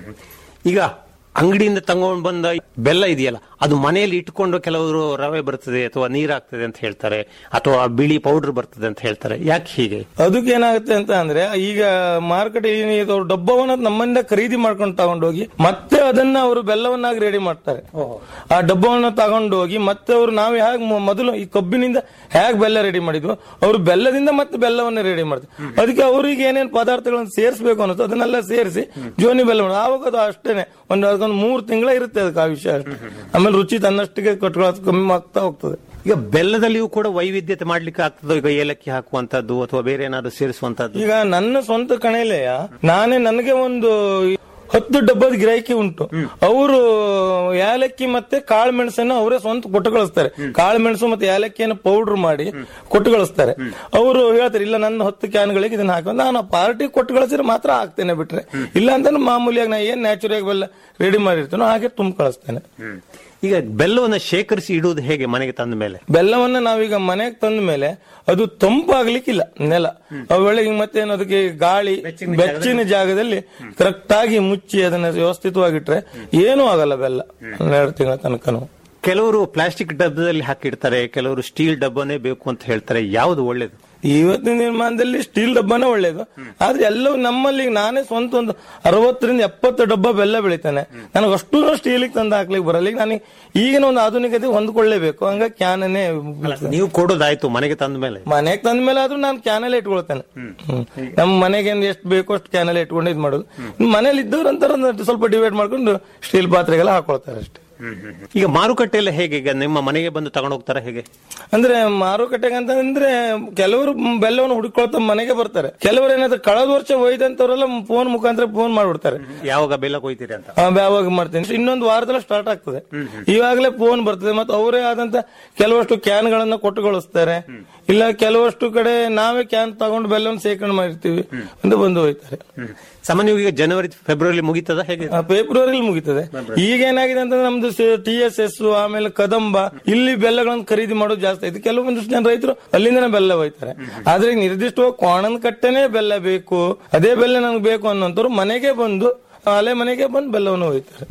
ಈಗ ಅಂಗಡಿಯಿಂದ ತಗೊಂಡು ಬಂದ ಬೆಲ್ಲ ಇದೆಯಲ್ಲ ಅದು ಮನೆಯಲ್ಲಿ ಇಟ್ಕೊಂಡು ಕೆಲವರು ರವೆ ಬರ್ತದೆ ಅಥವಾ ನೀರಾಗ್ತದೆ ಅಂತ ಹೇಳ್ತಾರೆ ಅಥವಾ ಬಿಳಿ ಪೌಡರ್ ಬರ್ತದೆ ಅಂತ ಹೇಳ್ತಾರೆ ಯಾಕೆ ಹೀಗೆ ಅದಕ್ಕೆ ಏನಾಗುತ್ತೆ ಅಂತ ಅಂದ್ರೆ ಈಗ ಮಾರ್ಕೆಟ್ ಅವರು ಡಬ್ಬವನ್ನ ನಮ್ಮಿಂದ ಖರೀದಿ ಮಾಡ್ಕೊಂಡು ತಗೊಂಡೋಗಿ ಮತ್ತೆ ಅದನ್ನ ಅವರು ಬೆಲ್ಲವನ್ನಾಗಿ ರೆಡಿ ಮಾಡ್ತಾರೆ ಆ ಡಬ್ಬವನ್ನ ತಗೊಂಡೋಗಿ ಮತ್ತೆ ಅವರು ನಾವು ಹೇಗೆ ಮೊದಲು ಈ ಕಬ್ಬಿನಿಂದ ಹೇಗೆ ಬೆಲ್ಲ ರೆಡಿ ಮಾಡಿದ್ವು ಅವರು ಬೆಲ್ಲದಿಂದ ಮತ್ತೆ ಬೆಲ್ಲವನ್ನ ರೆಡಿ ಮಾಡ್ತಾರೆ ಅದಕ್ಕೆ ಅವರಿಗೆ ಏನೇನು ಪದಾರ್ಥಗಳನ್ನು ಸೇರಿಸಬೇಕು ಅನ್ನೋದು ಅದನ್ನೆಲ್ಲ ಸೇರಿಸಿ ಜೋನಿ ಬೆಲ್ಲ ಮಾಡೋದು ಆವಾಗ ಅದು ಅಷ್ಟೇನೆ ಒಂದು ಅದಕ್ಕೊಂದು ಮೂರು ತಿಂಗಳ ಇರುತ್ತೆ ಅದಕ್ಕೆ ಆ ವಿಷಯ ಅಷ್ಟೇ ಆಮೇಲೆ ರುಚಿ ತನ್ನಷ್ಟಿಗೆ ಕಟ್ಕೊಳ್ಳೋದು ಕಮ್ಮಿ ಆಗ್ತಾ ಹೋಗ್ತದೆ ಈಗ ಬೆಲ್ಲದಲ್ಲಿಯೂ ಕೂಡ ವೈವಿಧ್ಯತೆ ಮಾಡ್ಲಿಕ್ಕೆ ಆಗ್ತದೆ ಈಗ ಏಲಕ್ಕಿ ಹಾಕುವಂತದ್ದು ಅಥವಾ ಬೇರೆ ಏನಾದ್ರು ಸೇರಿಸುವಂತದ್ದು ಈಗ ನನ್ನ ಸ್ವಂತ ಕಣೆಲೆಯ ನಾನೇ ನನಗೆ ಒಂದು ಹತ್ತು ಡಬ್ಬದ ಗಿರಾಕಿ ಉಂಟು ಅವರು ಏಲಕ್ಕಿ ಮತ್ತೆ ಕಾಳು ಮೆಣಸನ್ನು ಅವರೇ ಸ್ವಂತ ಕೊಟ್ಟು ಕಳಿಸ್ತಾರೆ ಕಾಳು ಮೆಣಸು ಮತ್ತೆ ಏಲಕ್ಕಿಯನ್ನು ಪೌಡರ್ ಮಾಡಿ ಕೊಟ್ಟು ಕಳಿಸ್ತಾರೆ ಅವರು ಹೇಳ್ತಾರೆ ಇಲ್ಲ ನನ್ನ ಹತ್ತು ಕ್ಯಾನ್ಗಳಿಗೆ ಇದನ್ನ ಹಾಕಿ ನಾನು ಪಾರ್ಟಿ ಕೊಟ್ಟು ಕಳಿಸಿದ್ರೆ ಮಾತ್ರ ಹಾಕ್ತೇನೆ ಬಿಟ್ರೆ ಇಲ್ಲ ಅಂತ ಮಾಮೂಲಿಯಾಗಿ ನಾ ಏನ್ ನ್ಯಾಚುರಲ್ ಬೆಲ್ಲ ರೆಡಿ ಮಾಡಿರ್ತೇನೋ ಹಾಗೆ ತುಂಬ ಕಳಿಸ್ತೇನೆ ಈಗ ಬೆಲ್ಲವನ್ನ ಶೇಖರಿಸಿ ಇಡುವುದು ಹೇಗೆ ಮನೆಗೆ ತಂದ ಮೇಲೆ ಬೆಲ್ಲವನ್ನ ನಾವೀಗ ಮನೆಗೆ ತಂದ ಮೇಲೆ ಅದು ತಂಪಾಗ್ಲಿಕ್ಕಿಲ್ಲ ನೆಲ ಒಳಗೆ ಮತ್ತೆ ಏನು ಅದಕ್ಕೆ ಗಾಳಿ ಬೆಚ್ಚಿನ ಜಾಗದಲ್ಲಿ ಕರೆಕ್ಟ್ ಆಗಿ ಮುಚ್ಚಿ ಅದನ್ನ ವ್ಯವಸ್ಥಿತವಾಗಿಟ್ರೆ ಏನೂ ಆಗಲ್ಲ ಬೆಲ್ಲ ಹನ್ನೆರಡು ತಿಂಗಳ ತನಕನು ಕೆಲವರು ಪ್ಲಾಸ್ಟಿಕ್ ಡಬ್ಬದಲ್ಲಿ ಹಾಕಿಡ್ತಾರೆ ಕೆಲವರು ಸ್ಟೀಲ್ ಡಬ್ಬನೇ ಬೇಕು ಅಂತ ಹೇಳ್ತಾರೆ ಯಾವುದು ಒಳ್ಳೇದು ಇವತ್ತಿನ ನಿರ್ಮಾಣದಲ್ಲಿ ಸ್ಟೀಲ್ ಡಬ್ಬನೇ ಒಳ್ಳೇದು ಆದ್ರೆ ಎಲ್ಲವೂ ನಮ್ಮಲ್ಲಿ ನಾನೇ ಸ್ವಂತ ಒಂದು ಅರವತ್ತರಿಂದ ಎಪ್ಪತ್ತು ಡಬ್ಬ ಬೆಲ್ಲ ಬೆಳಿತಾನೆ ನನಗೆ ಅಷ್ಟು ಸ್ಟೀಲಿಗೆ ತಂದು ಹಾಕ್ಲಿಕ್ಕೆ ಬರಲ್ಲ ಈಗ ನನಗೆ ಈಗಿನ ಒಂದು ಆಧುನಿಕತೆ ಹೊಂದ್ಕೊಳ್ಳೇಬೇಕು ಹಂಗ ಕ್ಯಾನನ್ನೇ ನೀವು ಕೊಡೋದಾಯ್ತು ಮನೆಗೆ ತಂದ ಮೇಲೆ ಮನೆಗೆ ತಂದ ಮೇಲೆ ಆದ್ರೂ ನಾನು ಕ್ಯಾನಲ್ ಇಟ್ಕೊಳ್ತೇನೆ ಹ್ಮ್. ನಮ್ಮ ಮನೆಗೆ ಎಷ್ಟು ಬೇಕೋ ಅಷ್ಟು ಕ್ಯಾನಲ್ ಇಟ್ಕೊಂಡು ಇದು ಮಾಡೋದು ಮನೇಲಿ ಇದ್ದವ್ರು ಅಂತಾರ ಒಂದು ಸ್ವಲ್ಪ ಡಿವೈಡ್ ಮಾಡ್ಕೊಂಡು ಸ್ಟೀಲ್ ಪಾತ್ರೆಗೆಲ್ಲ ಹಾಕೊಳ್ತಾರೆ ಅಷ್ಟೇ ಈಗ ಮಾರುಕಟ್ಟೆಲ್ಲ ಹೇಗೆ ಈಗ ನಿಮ್ಮ ಮನೆಗೆ ಬಂದು ತಗೊಂಡು ಹೋಗ್ತಾರ ಹೇಗೆ ಅಂದ್ರೆ ಮಾರುಕಟ್ಟೆಗೆ ಅಂತಂದ್ರೆ ಕೆಲವರು ಬೆಲ್ಲವನ್ನು ಹುಡುಕೊಳ್ತಾ ಮನೆಗೆ ಬರ್ತಾರೆ ಕೆಲವರು ಏನಾದ್ರು ಕಳೆದ ವರ್ಷ ಒಯ್ದಂತವ್ರೆಲ್ಲ ಫೋನ್ ಮುಖಾಂತರ ಫೋನ್ ಮಾಡ್ಬಿಡ್ತಾರೆ ಯಾವಾಗ ಬೆಲ್ಲ ಕೊಯ್ತೀರಿ ಅಂತ ಆ, ಯಾವಾಗ ಮಾಡ್ತೀನಿ ಇನ್ನೊಂದು ವಾರದಲ್ಲಿ ಸ್ಟಾರ್ಟ್ ಆಗ್ತದೆ ಇವಾಗಲೇ ಫೋನ್ ಬರ್ತದೆ ಮತ್ತೆ ಅವರೇ ಆದಂತ ಕೆಲವಷ್ಟು ಕ್ಯಾನ್ ಗಳನ್ನ ಕೊಟ್ಟು ಕಳಿಸ್ತಾರೆ ಇಲ್ಲ ಕೆಲವಷ್ಟು ಕಡೆ ನಾವೇ ಕ್ಯಾನ್ ತಗೊಂಡು ಬೆಲ್ಲವನ್ನು ಸೇಕರಣೆ ಮಾಡಿರ್ತೀವಿ ಅಂತ ಬಂದು ಹೋಯ್ತಾರೆ ಸಾಮಾನ್ಯವಾಗಿ ಈಗ ಜನವರಿ ಫೆಬ್ರವರಿ ಮುಗಿತದ ಹೇಗೆ ಫೆಬ್ರವರಿ ಮುಗಿತದೆ ಈಗ ಏನಾಗಿದೆ ಅಂತಂದ್ರೆ ನಮ್ದು ಟಿ ಎಸ್ ಎಸ್ ಆಮೇಲೆ ಕದಂಬ ಇಲ್ಲಿ ಬೆಲ್ಲಗಳನ್ನು ಖರೀದಿ ಮಾಡೋದು ಜಾಸ್ತಿ ಆಯ್ತು ಕೆಲವೊಂದಿಷ್ಟು ಜನ ರೈತರು ಅಲ್ಲಿಂದನೇ ಬೆಲ್ಲ ಹೋಯ್ತಾರೆ ಆದ್ರೆ ಈಗ ನಿರ್ದಿಷ್ಟವಾಗಿ ಕೋಣನ ಕಟ್ಟೆನೇ ಬೆಲ್ಲ ಬೇಕು ಅದೇ ಬೆಲ್ಲ ನನಗೆ ಬೇಕು ಅನ್ನೋಂಥವ್ರು ಮನೆಗೆ ಬಂದು ಅಲೆ ಮನೆಗೆ ಬಂದು ಬೆಲ್ಲವನ್ನು ಹೋಯ್ತಾರೆ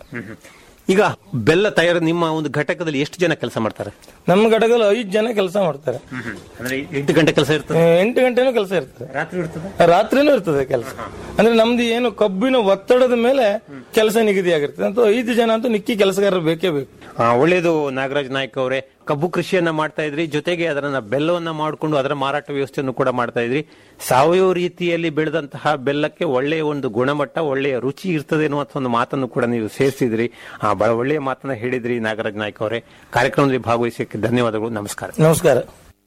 ಈಗ ಬೆಲ್ಲ ತಯಾರು ನಿಮ್ಮ ಒಂದು ಘಟಕದಲ್ಲಿ ಎಷ್ಟು ಜನ ಕೆಲಸ ಮಾಡ್ತಾರೆ ನಮ್ಮ ಘಟಕದಲ್ಲಿ ಐದು ಜನ ಕೆಲಸ ಮಾಡ್ತಾರೆ ಅಂದ್ರೆ ಎಂಟು ಗಂಟೆ ಕೆಲಸ ಇರ್ತದೆ ಆ, ಎಂಟು ಗಂಟೆನೂ ಕೆಲಸ ಇರ್ತದೆ ರಾತ್ರಿ ಇರ್ತದೆ ರಾತ್ರಿನೂ ಇರ್ತದೆ ಕೆಲಸ ಅಂದ್ರೆ ನಮ್ದು ಏನು ಕಬ್ಬಿನ ಒತ್ತಡದ ಮೇಲೆ ಕೆಲಸ ನಿಗದಿಯಾಗಿರ್ತದೆ ಅಂತ ಐದು ಜನ ಅಂತೂ ನಿಕ್ಕಿ ಕೆಲಸಗಾರರು ಬೇಕೇ ಬೇಕು ಆ, ಒಳ್ಳೇದು ನಾಗರಾಜ್ ನಾಯ್ಕ ಅವರೇ ಕಬ್ಬು ಕೃಷಿಯನ್ನ ಮಾಡ್ತಾ ಇದ್ರಿ ಜೊತೆಗೆ ಅದನ್ನ ಬೆಲ್ಲವನ್ನ ಮಾಡಿಕೊಂಡು ಅದರ ಮಾರಾಟ ವ್ಯವಸ್ಥೆಯನ್ನು ಕೂಡ ಮಾಡ್ತಾ ಇದ್ರಿ ಸಾವಯವ ರೀತಿಯಲ್ಲಿ ಬೆಳೆದಂತಹ ಬೆಲ್ಲಕ್ಕೆ ಒಳ್ಳೆಯ ಒಂದು ಗುಣಮಟ್ಟ ಒಳ್ಳೆಯ ರುಚಿ ಇರ್ತದೆ ಅನ್ನುವಂಥ ಒಂದು ಮಾತನ್ನು ಕೂಡ ನೀವು ಸೇರಿಸಿದ್ರಿ ಆ, ಬಹಳ ಒಳ್ಳೆಯ ಮಾತನ್ನ ಹೇಳಿದ್ರಿ ನಾಗರಾಜ್ ನಾಯ್ಕ ಅವರೇ ಕಾರ್ಯಕ್ರಮದಲ್ಲಿ ಭಾಗವಹಿಸಕ್ಕೆ ಧನ್ಯವಾದಗಳು ನಮಸ್ಕಾರ ನಮಸ್ಕಾರ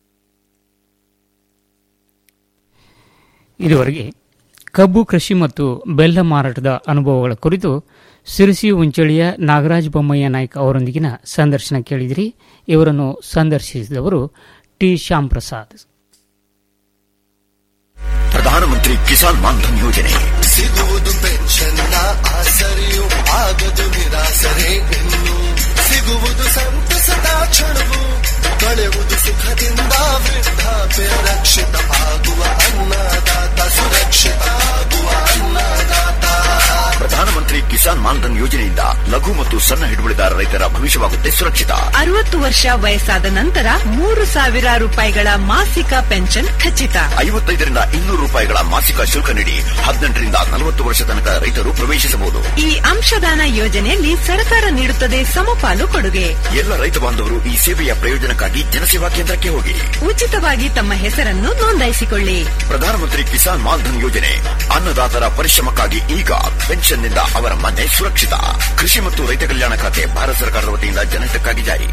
ಇದುವರೆಗೆ ಕಬ್ಬು ಕೃಷಿ ಮತ್ತು ಬೆಲ್ಲ ಮಾರಾಟದ ಅನುಭವಗಳ ಕುರಿತು ಸಿರಿಸಿ ಉಂಚಳಿಯ ನಾಗರಾಜ್ ಬೊಮ್ಮಯ್ಯ ನಾಯ್ಕ ಅವರೊಂದಿಗಿನ ಸಂದರ್ಶನ ಕೇಳಿದಿರಿ ಇವರನ್ನು ಸಂದರ್ಶಿಸಿದವರು ಟಿ ಶ್ಯಾಮ್ ಪ್ರಸಾದ್ ಪ್ರಧಾನಮಂತ್ರಿ ಪ್ರಧಾನಮಂತ್ರಿ ಕಿಸಾನ್ ಮಾನ್ಧನ್ ಯೋಜನೆ ಸಿಗುವುದು ಪೆನ್ಷನ್ನ ಆಸರೆಯು ಆಗದು ನಿರಾಸರೆ ಇನ್ನು ಸಿಗುವುದು ಸಂತಸದ ಕ್ಷಣವು ಕಳೆಯುವುದು ಸುಖದಿಂದ ವೃದ್ಧಾಪ್ಯ ರಕ್ಷಿತ ಆಗುವ ಅನ್ನದಾತ ಸುರಕ್ಷಿತ ಆಗುವ ಅನ್ನದಾತ ಪ್ರಧಾನಮಂತ್ರಿ ಕಿಸಾನ್ ಮಾನ್ಧನ್ ಯೋಜನೆಯಿಂದ ಲಘು ಮತ್ತು ಸಣ್ಣ ಹಿಡುವಳಿದಾರ ರೈತರ ಭವಿಷ್ಯವಾಗುತ್ತೆ ಸುರಕ್ಷಿತ ಅರವತ್ತು ವರ್ಷ ವಯಸ್ಸಾದ ನಂತರ ಮೂರು ಸಾವಿರ ರೂಪಾಯಿಗಳ ಮಾಸಿಕ ಪೆನ್ಷನ್ ಖಚಿತ ಐವತ್ತೈದರಿಂದ ಇನ್ನೂರು ರೂಪಾಯಿಗಳ ಮಾಸಿಕ ಶುಲ್ಕ ನೀಡಿ ಹದಿನೆಂಟರಿಂದ ನಲವತ್ತು ವರ್ಷ ತನಕ ರೈತರು ಪ್ರವೇಶಿಸಬಹುದು ಈ ಅಂಶದಾನ ಯೋಜನೆಯಲ್ಲಿ ಸರ್ಕಾರ ನೀಡುತ್ತದೆ ಸಮಪಾಲು ಕೊಡುಗೆ ಎಲ್ಲ ರೈತ ಬಾಂಧವರು ಈ ಸೇವೆಯ ಪ್ರಯೋಜನಕ್ಕಾಗಿ ಜನಸೇವಾ ಕೇಂದ್ರಕ್ಕೆ ಹೋಗಿ ಉಚಿತವಾಗಿ ತಮ್ಮ ಹೆಸರನ್ನು ನೋಂದಾಯಿಸಿಕೊಳ್ಳಿ ಪ್ರಧಾನಮಂತ್ರಿ ಕಿಸಾನ್ ಮಾನ್ಧನ್ ಯೋಜನೆ ಅನ್ನದಾತರ ಪರಿಶ್ರಮಕ್ಕಾಗಿ ಈಗ ಪೆನ್ಷನ್ನಿಂದ ಅವರ ಮನೆ ಸುರಕ್ಷಿತ ಕೃಷಿ ಮತ್ತು ರೈತ ಕಲ್ಯಾಣ ಖಾತೆ ಭಾರತ ಸರ್ಕಾರದ ವತಿಯಿಂದ ಜನಹಿತಕ್ಕಾಗಿ ಜಾರಿ